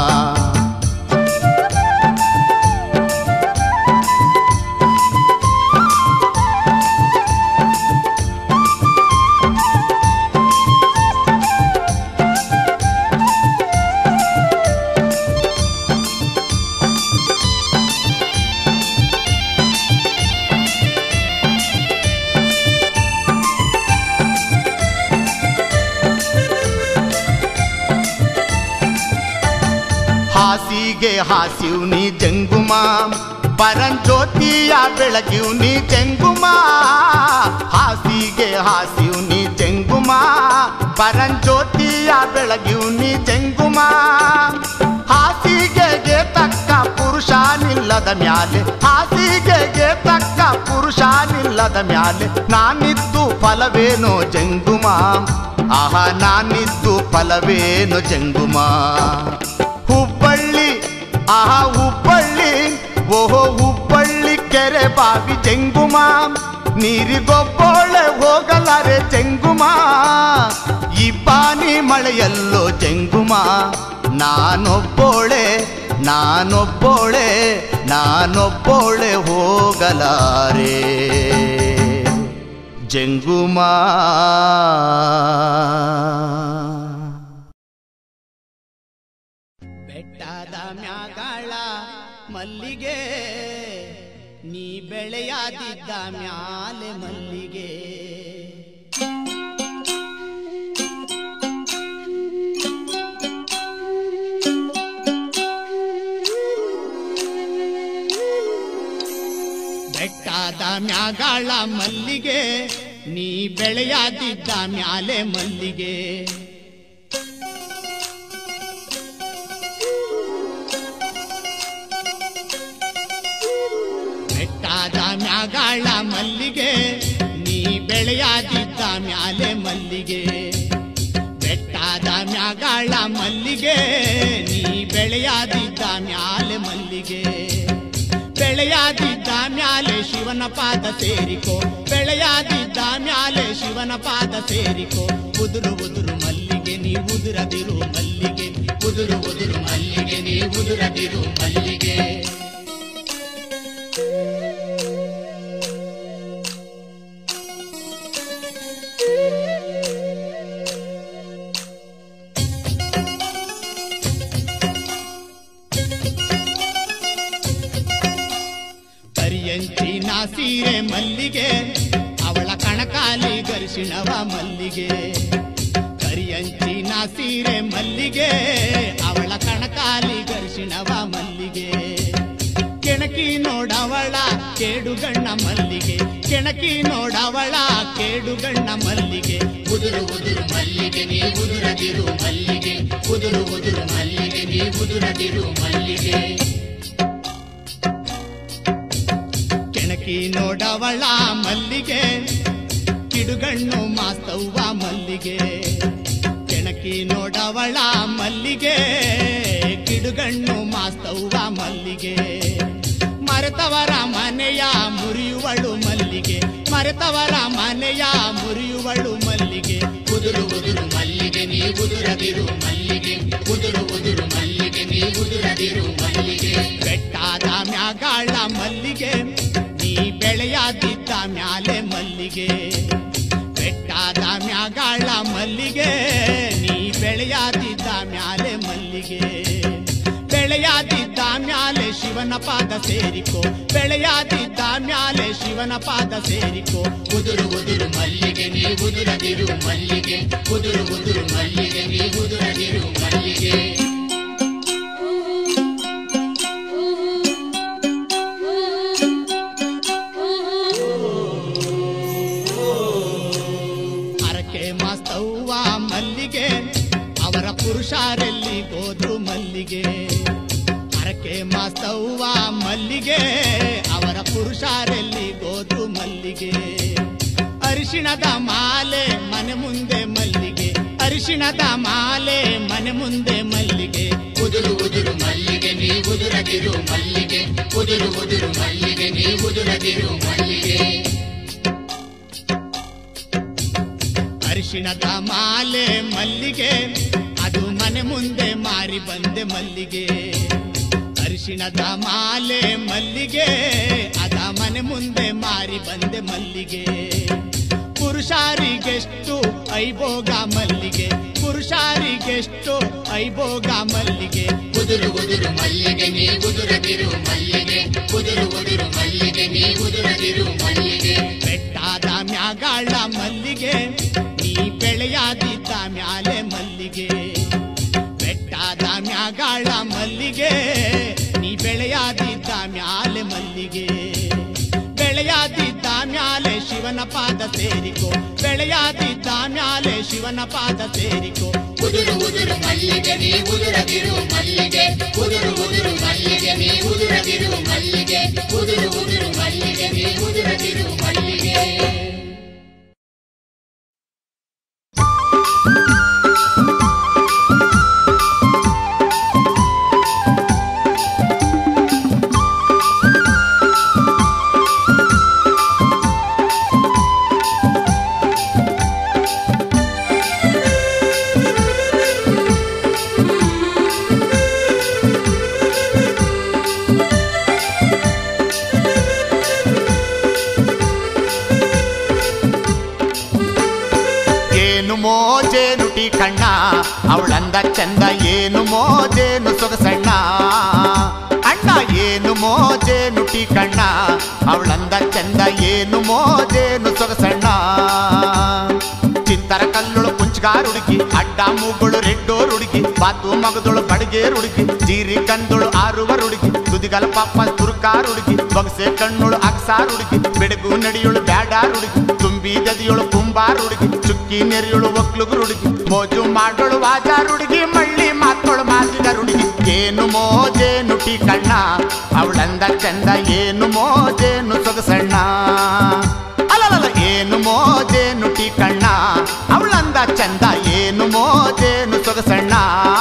ಹಾಸಿಗೆ ಹಾಸಿವ್ ನೀ ಜಂಗುಮ ಪರಂಜ್ಯೋತಿಯ ಬೆಳಗಿವ್ ನೀ ಜಂಗುಮ ಹಾಸಿಗೆ ಹಾಸಿವ್ ನೀ ಜಂಗುಮ ಪರಂಜ್ಯೋತಿಯ ಬೆಳಗಿವ್ ನೀ ಜಂಗುಮ ಹಾಸಿಗೆಗೆ ತಕ್ಕ ಪುರುಷ ನಿಲ್ಲದ ಮ್ಯಾಲೆ ಹಾಸಿಗೆಗೆ ತಕ್ಕ ಪುರುಷ ನಿಲ್ಲದ ಮ್ಯಾಲೆ ನಾನಿದ್ದು ಫಲವೇನೋ ಜಂಗುಮ ಆಹಾ ನಾನಿದ್ದು ಫಲವೇನೋ ಜಂಗುಮ ಹುಬ್ಬಳ್ಳಿ ಆಹಾ ಹುಬ್ಬಳ್ಳಿ ಓಹೋ ಹುಬ್ಬಳ್ಳಿ ಕೆರೆ ಬಾವಿ ಜಂಗುಮ ನೀರಿಗೊಬ್ಬೋಳೆ ಹೋಗಲಾರೆ ಜಂಗುಮ ಇಬ್ಬಾನಿ ಮಳೆಯಲ್ಲೋ ಜಂಗುಮ ನಾನೊಬ್ಬೋಳೆ ನಾನೊಬ್ಬೋಳೆ ನಾನೊಬ್ಬೋಳೆ ಹೋಗಲಾರೆ ಜಂಗುಮ ಬೆಟ್ಟದ ಮ್ಯಾಗಳ ಮಲ್ಲಿಗೆ ನೀ ಬೆಳೆಯಾದಿದ್ದ ಮ್ಯಾಲೆ ಮಲ್ಲಿಗೆ ಬೆಟ್ಟದ ಮ್ಯಾಗಳ ಮಲ್ಲಿಗೆ ನೀ ಬೆಳೆಯಾದಿದ್ದ ಮ್ಯಾಲೆ ಮಲ್ಲಿಗೆ ಬೆಟ್ಟದ ಮ್ಯಾಗಾಳ ಮಲ್ಲಿಗೆ ನೀ ಬೆಳೆಯಾದಿದ್ದ ಮ್ಯಾಲೆ ಮಲ್ಲಿಗೆ ಬೆಟ್ಟದ ಮ್ಯಾಗಾಳ ಮಲ್ಲಿಗೆ ನೀ ಬೆಳೆಯಾದಿದ್ದ ಮ್ಯಾಲೆ ಮಲ್ಲಿಗೆ ಬೆಳೆಯಾದಿದ್ದ ಮ್ಯಾಲೆ ಶಿವನ ಪಾದ ಸೇರಿಕೋ ಬೆಳೆಯಾದಿದ್ದ ಮ್ಯಾಲೆ ಶಿವನ ಪಾದ ಸೇರಿಕೋ ಉದುರು ಉದುರು ಮಲ್ಲಿಗೆ ನೀ ಉದುರದಿರು ಮಲ್ಲಿಗೆ ಉದುರು ಉದುರು ಮಲ್ಲಿಗೆ ನೀ ಉದುರದಿರು ಮಲ್ಲಿಗೆ ಕರಿಯಂಚಿನ ಸೀರೆ ಮಲ್ಲಿಗೆ ಅವಳ ಕಣಕಾಲಿ ಗರಿಶಿಣವ ಮಲ್ಲಿಗೆ ಕರಿಯಂಚಿನ ಸೀರೆ ಮಲ್ಲಿಗೆ ಅವಳ ಕಣಕಾಲಿ ಗರಿಶಿಣವ ಮಲ್ಲಿಗೆ ಕೆಣಕಿ ನೋಡವಳ ಕೇಡುಗಣ್ಣ ಮಲ್ಲಿಗೆ ಕೆಣಕಿ ನೋಡವಳ ಕೇಡುಗಣ್ಣ ಮಲ್ಲಿಗೆ ಉದುರು ಉದುರು ಮಲ್ಲಿಗೆ ನೀ ಉದುರದಿರು ಮಲ್ಲಿಗೆ ಉದುರು ಉದುರು ಮಲ್ಲಿಗೆ ನೀ ಉದುರದಿರು ಮಲ್ಲಿಗೆ ಕೆಣಕಿ ನೋಡವಳ ಮಲ್ಲಿಗೆ ಕಿಡುಗಣ್ಣು ಮಾಸ್ತವ್ವ ಮಲ್ಲಿಗೆ ಕೆಣಕಿ ನೋಡವಳ ಮಲ್ಲಿಗೆ ಕಿಡುಗಣ್ಣು ಮಾಸ್ತವ್ವ ಮಲ್ಲಿಗೆ ಮರೆತವರ ಮನೆಯ ಮುರಿಯುವಳು ಮಲ್ಲಿಗೆ ಮರೆತವರ ಮನೆಯ ಮುರಿಯುವಳು ಮಲ್ಲಿಗೆ ಉದುರು ಉದುರು ಮಲ್ಲಿಗೆ ನೀ ಉದುರದಿರು ಮಲ್ಲಿಗೆ ಉದುರು ಉದುರು ಮಲ್ಲಿಗೆ ನೀ ಉದುರದಿರು ಮಲ್ಲಿಗೆ ಬೆಟ್ಟಾದ ಮ್ಯಾಗಾಳ ಮಲ್ಲಿಗೆ ನೀ ಬೆಳೆಯಾದಿದ್ದ ಮ್ಯಾಲೆ ಮಲ್ಲಿಗೆ ಬೆಟ್ಟಾದ ಮ್ಯಾಗಾಳ ಮಲ್ಲಿಗೆ ನೀ ಬೆಳೆಯಾದಿದ್ದ ಮ್ಯಾಲೆ ಮಲ್ಲಿಗೆ ಬೆಳೆಯಾದಿದ್ದ ಮ್ಯಾಲೆ ಶಿವನ ಪಾದ ಸೇರಿಕೋ ಬೆಳೆಯಾದಿದ್ದ ಮ್ಯಾಲೆ ಶಿವನ ಪಾದ ಸೇರಿಕೋ ಉದುರು ಉದುರು ಮಲ್ಲಿಗೆ ನೀ ಉದುರದಿರು ಮಲ್ಲಿಗೆ ಉದುರು ಉದುರು ಮಲ್ಲಿಗೆ ನೀ ಉದುರದಿರು ಮಲ್ಲಿಗೆ ಹರಕೆ ಮಾಸ್ತವ್ವ ಮಲ್ಲಿಗೆ ಅವರ ಪುರುಷಾರೆಲ್ಲಿ ಗೋದ್ರು ಮಲ್ಲಿಗೆ ಹರಕೆ ಮಾಸ್ತವ್ವ ಮಲ್ಲಿಗೆ ಅವರ ಪುರುಷಾರೆಲ್ಲಿ ಗೋದ್ರು ಮಲ್ಲಿಗೆ ಅರಿಶಿಣದ ಮಾಲೆ ಮನೆ ಮುಂದೆ ಮಲ್ಲಿಗೆ ಅರಿಶಿಣದ ಮಾಲೆ ಮನೆ ಮುಂದೆ ಮಲ್ಲಿಗೆ ಉದುರು ಉದುರು ಮಲ್ಲಿಗೆ ನೀ ಉದುರದಿರು ಮಲ್ಲಿಗೆ ಉದುರು ಉದುರು ಮಲ್ಲಿಗೆ ನೀ ಉದುರದಿರು ಮಲ್ಲಿಗೆ ಅರಿಶಿಣದ ಮಾಲೆ ಮಲ್ಲಿಗೆ ಅದು ಮನೆ ಮುಂದೆ ಮಾರಿ ಬಂದೆ ಮಲ್ಲಿಗೆ ಅರಿಶಿಣದ ಮಾಲೆ ಮಲ್ಲಿಗೆ ಅದ ಮನೆ ಮುಂದೆ ಮಾರಿ ಬಂದೆ ಮಲ್ಲಿಗೆ ಪುರುಷಾರಿಗೆಷ್ಟು ಐಬೋಗ ಮಲ್ಲಿಗೆ ಪುರುಷಾರಿಗೆಷ್ಟು ಐಬೋಗ ಮಲ್ಲಿಗೆ ಉದುರು ಉದುರು ಮಲ್ಲಿಗೆ ನೀ ಉದುರದಿರು ಮಲ್ಲಿಗೆ ಉದುರು ಉದುರು ಮಲ್ಲಿಗೆ ನೀ ಉದುರದಿರು ಮಲ್ಲಿಗೆ ಬೆಟ್ಟಾದ ಮ್ಯಾಗಾಳ ಮಲ್ಲಿಗೆ ನೀ ಬೆಳೆಯಾದಿದ್ದ ಮ್ಯಾಲೆ ಮಲ್ಲಿಗೆ ಬೆಟ್ಟಾದ ಮ್ಯಾಗಾಳ ಮಲ್ಲಿಗೆ ನೀ ಬೆಳೆಯಾದಿದ್ದ ಮ್ಯಾಲೆ ಮಲ್ಲಿಗೆ ಬೆಳೆಯಾದಿದ್ದ ಮ್ಯಾಲೆ ಶಿವನ ಪಾದ ಸೇರಿಕೋ ಬೆಳೆಯಾದಿದ್ದ ಮ್ಯಾಲೆ ಶಿವನ ಪಾದ ಸೇರಿಕೋ ಉದುರು ಉದುರು ಮಲ್ಲಿಗೆ ನೀ ಉದುರದಿರು ಮಲ್ಲಿಗೆ ಉದುರು ಉದುರು ಮಲ್ಲಿಗೆ ನೀ ಉದುರದಿರು ಮಲ್ಲಿಗೆ ಉದುರು ಉದುರು ಮಲ್ಲಿಗೆ ನೀ ಉದುರದಿರು ಮಲ್ಲಿಗೆ ಏನು ಮೋಜೇನು ಟೀ ಕಣ್ಣ ಅವಳಂದ ಚಂದ ಏನು ಮೋಜೇನು ಸೊಗಸಣ್ಣ ಅಣ್ಣ ಏನು ಮೋಜೇನು ಟೀ ಕಣ್ಣ ಅವಳಂದ ಚಂದ ಏನು ಮೋಜೇನು ಸೊಗಸಣ್ಣ ಚಿಂತರ ಕಲ್ಲುಳು ಕುಂಚಗಾರ್ ಹುಡುಗಿ ಅಡ್ಡ ಮೂಗಳು ರೆಡ್ಡೋರ್ ಹುಡುಗಿ ಬಾತು ಮಗದೊಳು ಬಡಿಗೇರ್ ಹುಡುಗಿ ಜೀರಿ ಕಂದೊಳು ಆರುವರ್ ಹುಡುಗಿ ತುದಿಗಲ ಪಾಪ ತುರ್ಕಾರ್ ಹುಡುಗಿ ಬೊಗಸೆ ಕಣ್ಣುಳು ಅಕ್ಸಾರ್ ಹುಡುಗಿ ಬೆಡಗು ನಡಿಯೋಳು ಬ್ಯಾಡಾರ್ ಹುಡುಗಿ ತುಂಬಿ ದದಿಯೋಳು ಕುಂಬಾರ್ ಹುಡುಗಿ ಚುಕ್ಕಿ ನೆರೆಯೋಳು ಒಕ್ಲುಗುರು ಹುಡುಗಿ ಮೋಜು ಮಾಡೋಳು ವಾಜಾರ್ ಹುಡುಗಿ ಮಳ್ಳಿ ಮಾತೋಳು ಮಾತಿದ ಹುಡುಗಿ ಏನು ಮೋಜೇನು ಟೀ ಕಣ್ಣ ಅವಳಂದ ಚಂದ ಏನು ಮೋಜೇನು ಸೊಗಸಣ್ಣ ಅಲ್ಲಲ್ಲ ಏನು ಮೋಜೇನು ಟೀ ಕಣ್ಣ ಅವಳಂದ ಚಂದ ಏನು ಮೋಜೇನು ಸೊಗಸಣ್ಣ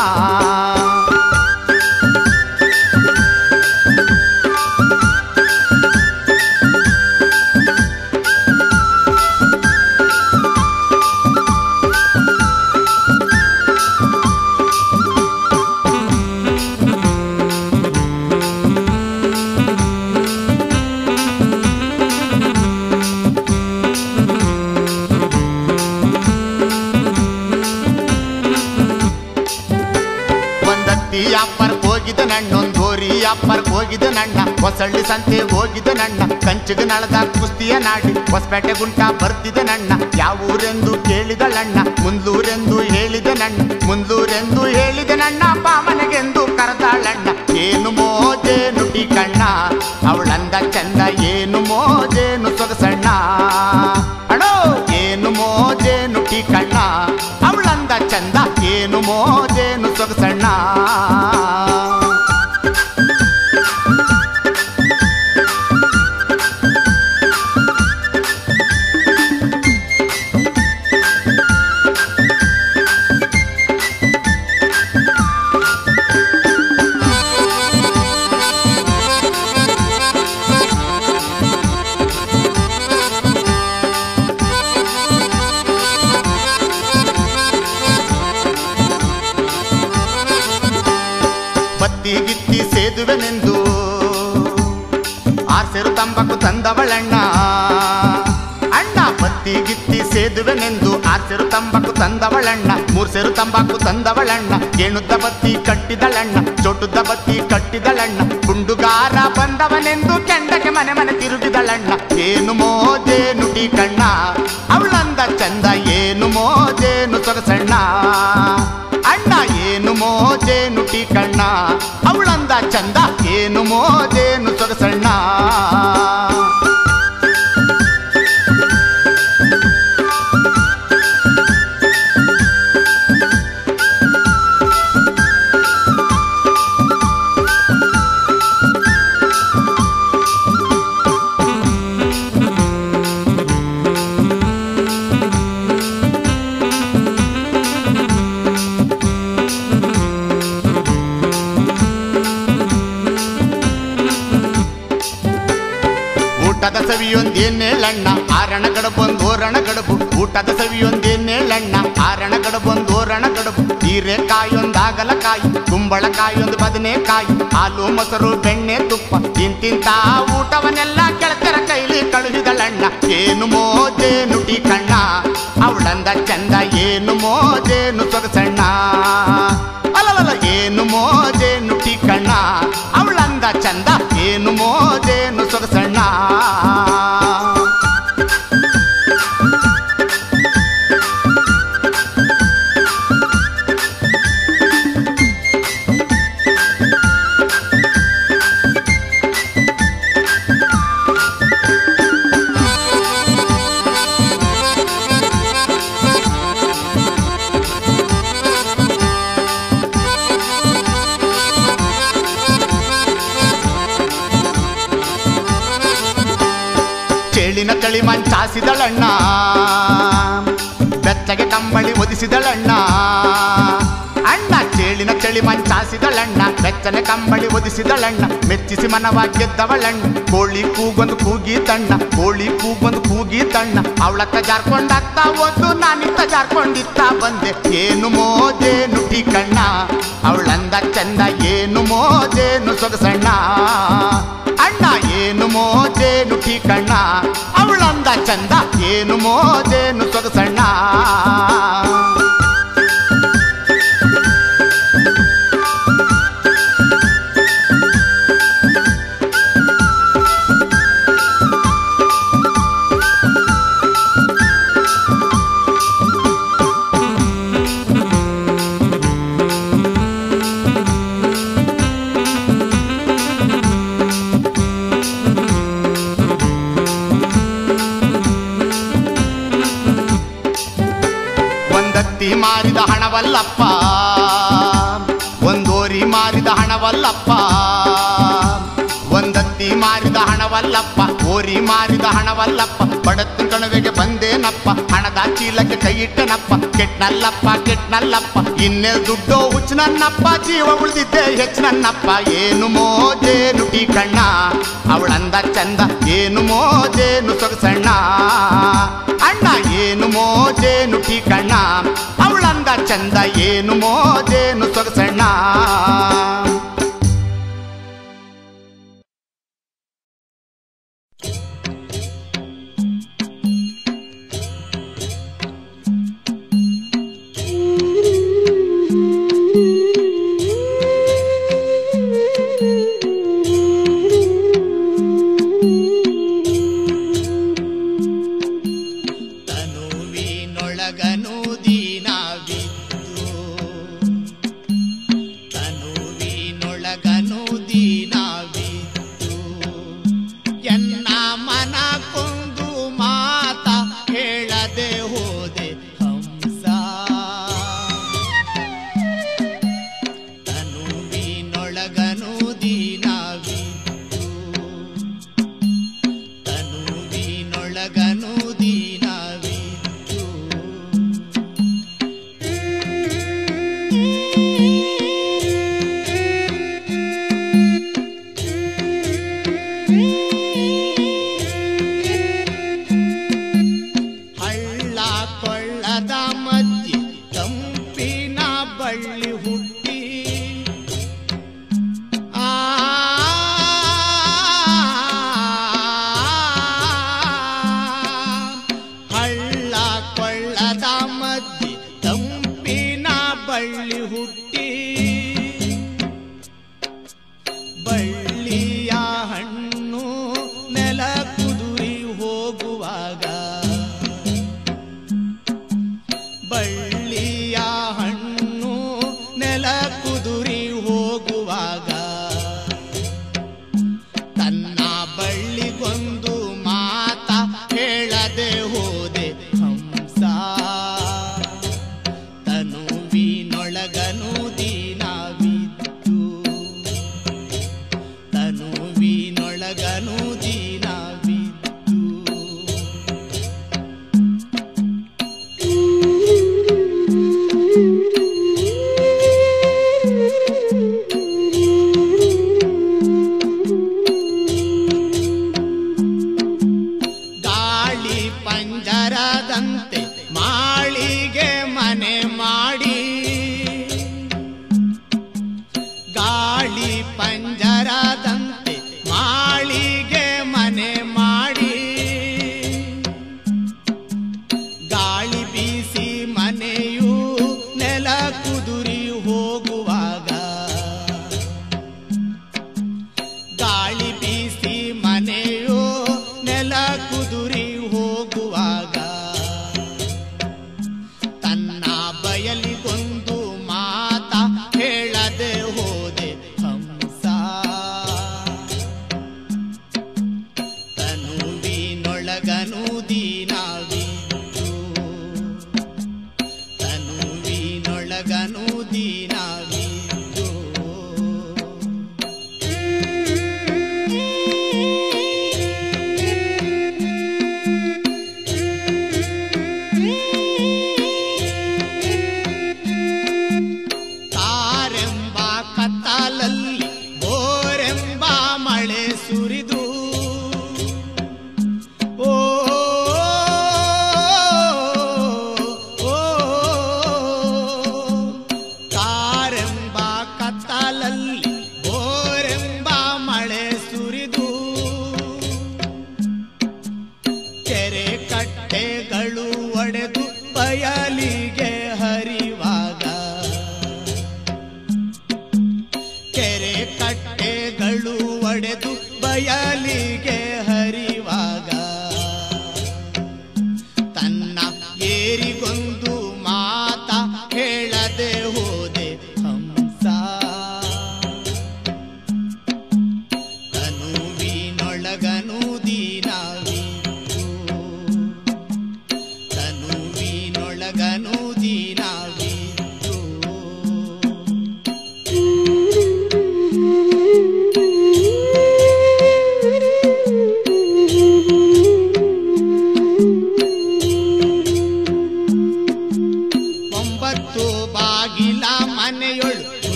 ಒಂದತ್ತಿ ಅಪ್ಪರ್ ಹೋಗಿದ ನಣ್ಣೊಂದು ಗೋರಿ ಅಪ್ಪರ್ ಹೋಗಿದ ನಣ್ಣ ಹೊಸಳ್ಳಿ ಸಂತೆ ಹೋಗಿದ ನಣ್ಣ ಕಂಚಿಗ ನಳದ ಕುಸ್ತಿಯ ನಾಡಿ ಹೊಸಪೇಟೆ ಗುಂಟ ಬರ್ತಿದ ನಣ್ಣ ಯಾವ ಊರೆಂದು ಕೇಳಿದಳಣ್ಣ ಮುಂದೂರೆಂದು ಹೇಳಿದ ನಣ್ಣ ಮುಂದೂರೆಂದು ಹೇಳಿದ ನಣ್ಣ ಬಾಮನೆಗೆಂದು ಕರೆದಾಳಣ್ಣ ಏನು ಮೋಜೇನು ಟೀ ಕಣ್ಣ ಅವಳಂದ ಚಂದ ಏನು ಮೋಜೇನು ಸೊಗಸಣ್ಣ ಅಣೋ ಏನು ಮೋಜೇನು ಟೀ ಕಣ್ಣ ಅವಳಂದ ಚಂದ ಏನು ಮೋಜೇನು ಸೊಗಸಣ್ಣ ಬತ್ತಿ ಗಿತ್ತಿ ಸೇದುವೆನೆಂದು ಆರ್ಸೆರು ತಂಬಾಕು ತಂದವಳಣ್ಣ ಅಣ್ಣ ಬತ್ತಿ ಅತ್ತಿ ಗಿತ್ತಿ ಸೇದುವೆನೆಂದು ಆರ್ಸೆರು ತಂಬಾಕು ತಂದವಳಣ್ಣ ಮೂರ್ಸೆರು ತಂಬಾಕು ತಂದವಳಣ್ಣ ಏಣುದ್ದ ಬತ್ತಿ ಕಟ್ಟಿದಳಣ್ಣ ಚೋಟುದ್ದ ಬತ್ತಿ ಕಟ್ಟಿದಳಣ್ಣ ಗುಂಡುಗಾರ ಬಂದವನೆಂದು ಕೆಂಡಕ್ಕೆ ಮನೆ ಮನೆ ತಿರುಗಿದಳಣ್ಣ ಏನು ಮೋಜೇನು ಟೀ ಕಣ್ಣ ಅವಳಂದ ಚಂದ ಏನು ಮೋಜೇನು ಸೊಗಸಣ್ಣ ಅಣ್ಣ ಏನು ಮೋಜೇನು ಟೀ ಕಣ್ಣ ಅವಳಂದ ಚಂದ ಏನು ಮೋಜೇನು ಸೊಗಸಣ್ಣ ಊಟದ ಸವಿಯೊಂದೇನೇಳಣ್ಣ ಆರಣ ಗಡಬೊಂದು ಓರಣ ಗಡಬು ಊಟದ ಸವಿಯೊಂದೇನೇಳಣ್ಣ ಆರಣ ಗಡಬೊಂದು ಓರಣ ಗಡಬು ಹೀರೆಕಾಯೊಂದಾಗಲ ಕಾಯಿ ಕುಂಬಳಕಾಯೊಂದು ಬದನೆಕಾಯಿ ಹಾಲು ಮೊಸರು ಬೆಣ್ಣೆ ತುಪ್ಪ ತಿಂತಿಂತ ಊಟವನ್ನೆಲ್ಲ ಕೆಳತರ ಕೈಲಿ ಕಳುಹಿದಳಣ್ಣ ಏನು ಮೋಜೇನು ಟೀ ಕಣ್ಣ ಅವಳಂದ ಚಂದ ಏನು ಮೋಜೇನು ಸೊಗಸಣ್ಣ ಅಲಲಲ ಏನು ಮೋಜೇನು ಟೀ ಕಣ್ಣ ಅವಳಂದ ಚಂದ ಏನು ಮೋಜೇನು ಸೊಗಸಣ್ಣ ಚೇಳಿನ ತಳಿ ಮಂಚಾಸಿದಳಣ್ಣ ಬೆಚ್ಚಗೆ ಕಂಬಳಿ ಒದಿಸಿದಳಣ್ಣ ಅಣ್ಣ ಚೇಳಿನ ಚಳಿ ಮಂಚಾಸಿದಳಣ್ಣ ಬೆಚ್ಚನೆ ಕಂಬಳಿ ಒದಿಸಿದಳಣ್ಣ ಮೆಚ್ಚಿಸಿ ಮನವ ಗೆದ್ದವಳಣ್ಣ ಕೋಳಿ ಕೂಗೊಂದು ಕೂಗಿ ತಣ್ಣ ಕೋಳಿ ಕೂಗೊಂದು ಕೂಗಿ ತಣ್ಣ ಅವಳತ್ತ ಜಾರ್ಕೊಂಡತ್ತ ಒಂದು ನಾನಿತ್ತ ಜಾರ್ಕೊಂಡಿತ್ತ ಬಂದೆ ಏನು ಮೋಜೇನು ಟೀ ಕಣ್ಣ ಅವಳಂದ ಚಂದ ಏನು ಮೋಜೇನು ಸೊಗಸಣ್ಣ ಅಣ್ಣ ಏನು ಮೋಜೇನು ಟೀ ಕಣ್ಣ ಅವಳಂದ ಚಂದ ಏನು ಮೋಜೇನು ಸೊಗಸಣ್ಣ ಒಂದತ್ತಿ ಮಾರಿದ ಹಣವಲ್ಲಪ್ಪ ಒಂದೋರಿ ಮಾರಿದ ಹಣವಲ್ಲಪ್ಪ ಒಂದತ್ತಿ ಮಾರಿದ ಹಣವಲ್ಲಪ್ಪ ಓರಿ ಮಾರಿದ ಹಣವಲ್ಲಪ್ಪ ಬಡತ್ತು ಕಣವೆಗೆ ಬಂದೇನಪ್ಪ ಹಣದ ಚೀಲಕ್ಕೆ ಕೈ ಇಟ್ಟನಪ್ಪ ಕೆಟ್ನಲ್ಲಪ್ಪ ಕೆಟ್ನಲ್ಲಪ್ಪ ಇನ್ನೇ ದುಡ್ಡೋ ಹುಚ್ಚ ನನ್ನಪ್ಪ ಜೀವ ಉಳಿದಿದ್ದೆ ಹೆಚ್ಚು ನನ್ನಪ್ಪ ಏನು ಮೋಜೇನು ಟೀ ಕಣ್ಣ ಅವಳಂದ ಚಂದ ಏನು ಮೋಜೇನು ಸೊಗಸಣ್ಣ ಅಣ್ಣ ಏನು ಮೋಜೇನು ಟೀ ಕಣ್ಣ ಅವಳಂದ ಚಂದ ಏನು ಮೋಜೇನು ಸೊಗಸಣ್ಣ ತನುವಿನೊಳಗನು ದೀನವಿದ್ದು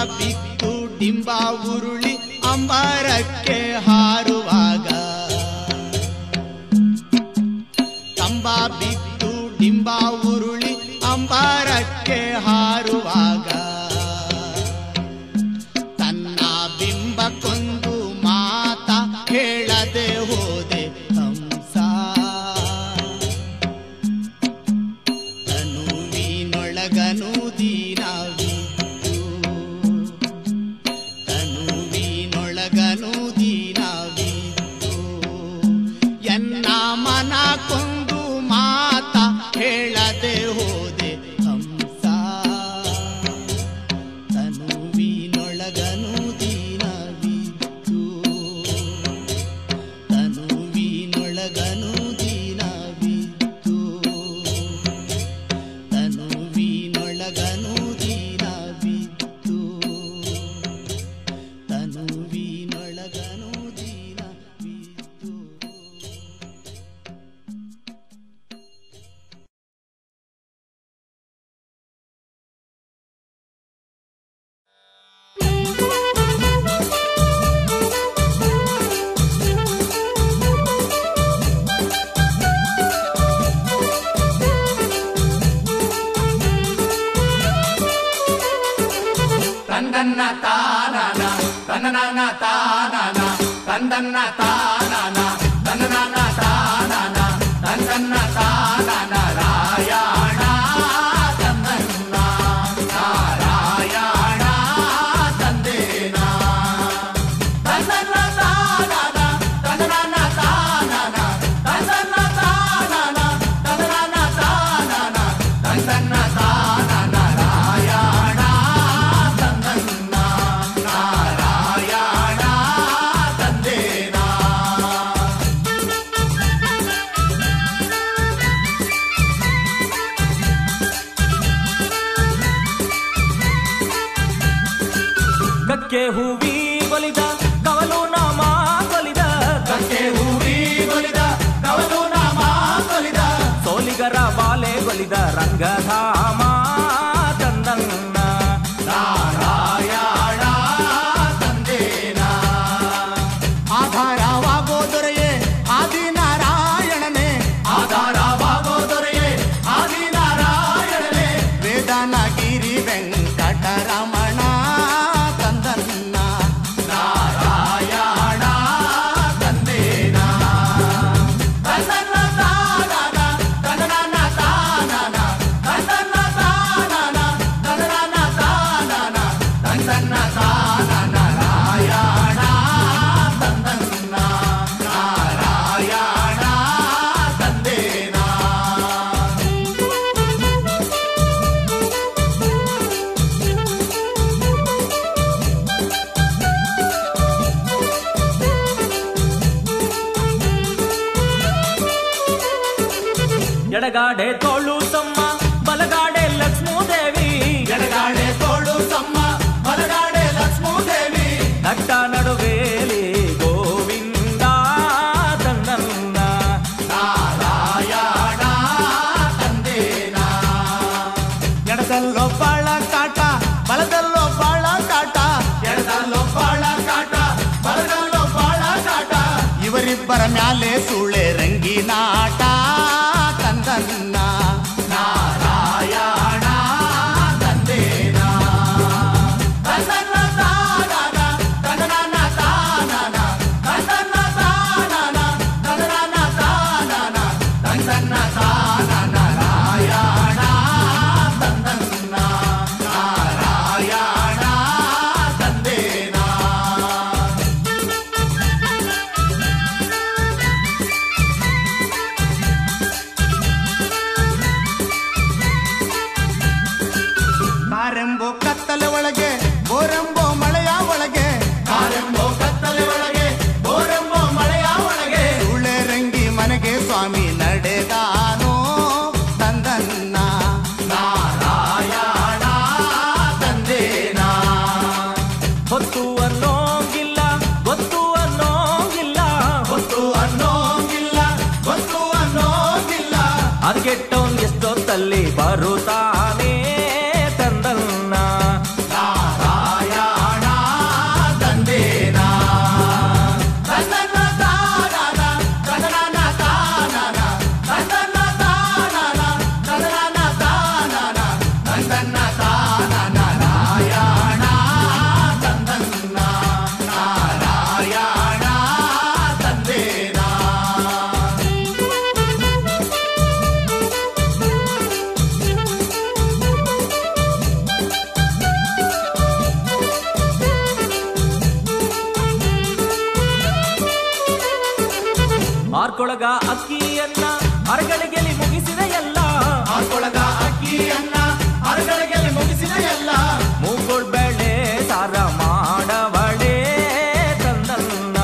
ಬಿತ್ತು ಡಿಂಬ ಉರುಳಿ ಅಂಬಾರಕ್ಕೆ ಹಾರುವಾಗ ಕಂಬ ಬಿತ್ತು ಡಿಂಬ ಉರುಳಿ ಅಂಬಾರಕ್ಕೆ ಹಾರುವಾಗ ತನ್ನ ಬಿಂಬಕ್ಕೊಂದು ಮಾತ ಹೇಳದೆ ಹೋದೆ ಹಂಸ ತನುವಿನೊಳಗನು ದೀನವಿತ್ತು ತನುವಿನೊಳಗನು ದೀನವಿತ್ತು ಎನ್ನ ಮನ ಕೊಂದು ಮಾತ ಹೇಳದೆ ಹೋದೆ ಹಂಸ ತನುವಿನೊಳಗನು ದೀನವಿತ್ತು ತನುವಿನೊಳಗನು ದೀನವಿತ್ತು ತನುವಿನೊಳಗನು ದೀನವಿತ್ತು ತನುವಿನೊಳಗನು ದೀನವಿತ್ತು ತಂದನ್ನ ತಾನನ ತನ್ನನ ತಾನನ ತಂದನ್ನ ತಾನನ ತನ್ನನ ತಾನನ ತಂದನ್ನ ತಾನನ ರಾಯಣ ತಂದನ್ನ ನಾರಾಯಣ ತಂದೇನ ತಂದನ್ನ ತಾನನ ತನ್ನನ ತಾನನ ತಂದನ್ನ ತಾನನ ತನ್ನನ ತಾನನ ತಂದನ್ನ ತಾನನ ರಾಯಣ ತಂದನ್ನ ನಾರಾಯಣ ತಂದೇನ ಕಕ್ಕೆ ಹೂವಿ ಗೊಲಿದ ಕವಲು ನಾಮ ಗೊಲಿದ ಕಕ್ಕೆ ಹೂವಿ ಗೊಲಿದ ಕವಲು ನಾಮ ಗೊಲಿದ ಸೋಲಿಗರ ಬಾಲೆ ಗೊಲಿದ ರಂಗಧಾಮ ತಂದನ್ನ ನಾರಾಯಣ ತಂದೇನ ಆಧಾರವಾಗೋ ದೊರೆಯೇ ಆದಿನಾರಾಯಣನೇ ಆಧಾರವಾಗೋ ದೊರೆಯೇ ಆದಿನಾರಾಯಣನೇ ವೇದನಗಿರಿ ವೆಂಕಟರಮಣ ತಂದನ್ನ ನಾರಾಯಣ ತಂದೇನ ತನ್ನನ್ನ ತಾನನ ತನ್ನನ ತಾನನ ತನ್ನನ್ನ ತಾನನ ತನ್ನನ ತಾನನ ತನ್ನನ್ನ ತಾನನ ನಾರಾಯಣ ತಂದನ್ನ ನಾರಾಯಣ ತಂದೇನ ಎಡಗಾಡೆ ತೋಳು ತಮ್ಮ ಬಲಗಾಡೆ ಲಕ್ಷ್ಮೂದೇವಿ ಎಡಗಾಡೆ ತೋಳು ತಮ್ಮ ಬಲಗಾಡೆ ಲಕ್ಷ್ಮೂದೇವಿ ನಟ್ಟ ನಡುವೇಲಿ ಗೋವಿಂದ ತಂದನ್ನ ನಾರಾಯಣ ತಂದೇನ ಎಡದಲ್ಲೋ ಬಾಳ ಕಾಟ ಬಲದಲ್ಲೋ ಬಾಳ ಕಾಟ ಎಡದಲ್ಲೋ ಬಾಳ ಕಾಟ ಬಲದಲ್ಲೋ ಬಾಳ ಕಾಟ ಇವರಿಬ್ಬರ ಮ್ಯಾಲೆ ಸುಳೆ ರಂಗಿನಾಟ ತಂದನ್ನ ನಾರಾಯಣ ತಂದೇನ ತನ್ನನ್ನ ತಾನನ ತನ್ನನ ತಾನನ ತನ್ನನ್ನ ತಾನನ ತನ್ನನ ತಾನನ ತನ್ನನ್ನ ತಾನನ ನಾರಾಯಣ ತಂದನ್ನ ನಾರಾಯಣ ತಂದೇನ ಕಾರೆಂಬೋ ಕತ್ತಲೆ ಒಳಗೆ ಬೋರೆಂಬೋ ಮಳೆಯ ಒಳಗೆ ಕಾರೆಂಬೋ ಕತ್ತಲೆ ಒಳಗೆ ಬೋರೆಂಬೋ ಮಳೆಯ ಒಳಗೆ ಸುಳೆ ರಂಗಿ ಮನೆಗೆ ಸ್ವಾಮಿ ನಡೆದಾನೋ ತಂದನ್ನ ನಾರಾಯಣ ತಂದೇನ ಹೊತ್ತು ಅನ್ನೋಂಗಿಲ್ಲ ಗೊತ್ತು ಅನ್ನೋಂಗಿಲ್ಲ ಗೊತ್ತು ಅನ್ನೋಂಗಿಲ್ಲ ಗೊತ್ತು ಅನ್ನೋಂಗಿಲ್ಲ ಅದ್ಗೆಟ್ಟೋನ್ ಎಷ್ಟೊತ್ತಲ್ಲಿ ಬರುತ್ತಾನೆ ತಂದನ್ನ ನಾರಾಯಣ ಆರ್ಕೊಳಗ ಅಕ್ಕಿಯನ್ನ ಅರಗಳಿಗೆಲಿ ಮುಗಿಸಿದ ಎಲ್ಲ ಆರ್ಕೊಳಗ ಅಕ್ಕಿಯನ್ನ ಅರಗಳಿಗೆ ಮುಗಿಸಿದ ಎಲ್ಲ ಮೂಗೋಳ್ ಬೆಳೆ ಸಾರ ಮಾಡವಳೆ ತಂದನ್ನ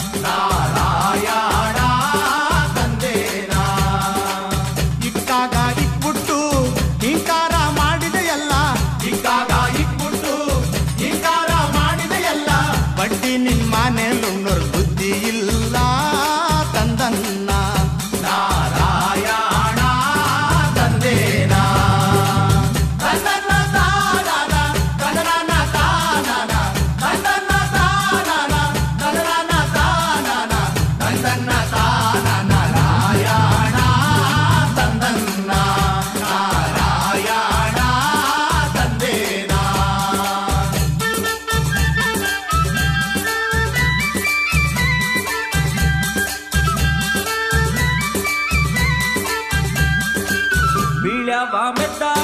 ನಾರಾಯಣ ತಂದೇನ ಇಕ್ಕಾಗ ಇಕ್ಬಿಟ್ಟು ಹಿಂಕಾರ ಮಾಡಿದೆಯಲ್ಲ ಇಕ್ಕಾಗ ಇಕ್ಬಿಟ್ಟು ಹಿಂಕಾರ ಮಾಡಿದೆಯಲ್ಲ ಬಡ್ಡಿ ನಿನ್ ಮನೆಯಲ್ಲುಣ್ಣೋರ್ ಬುದ್ಧಿ ಇಲ್ಲ ತಂದನ್ನ ನಾರಾಯಣ ತಂದೇನ ತಂದನ್ನ ತಾನನ, ತಂದನನ ತಾನನ, ತಂದನ್ನ ತಾನನ, ತಂದನನ ತಾನನ, ತಂದನ್ನ ತಾನನ ನಾರಾಯಣ ತಂದನ್ನ ನಾರಾಯಣ ತಂದೇನ ಬೀಳ್ಯವ ಮೆದ್ದ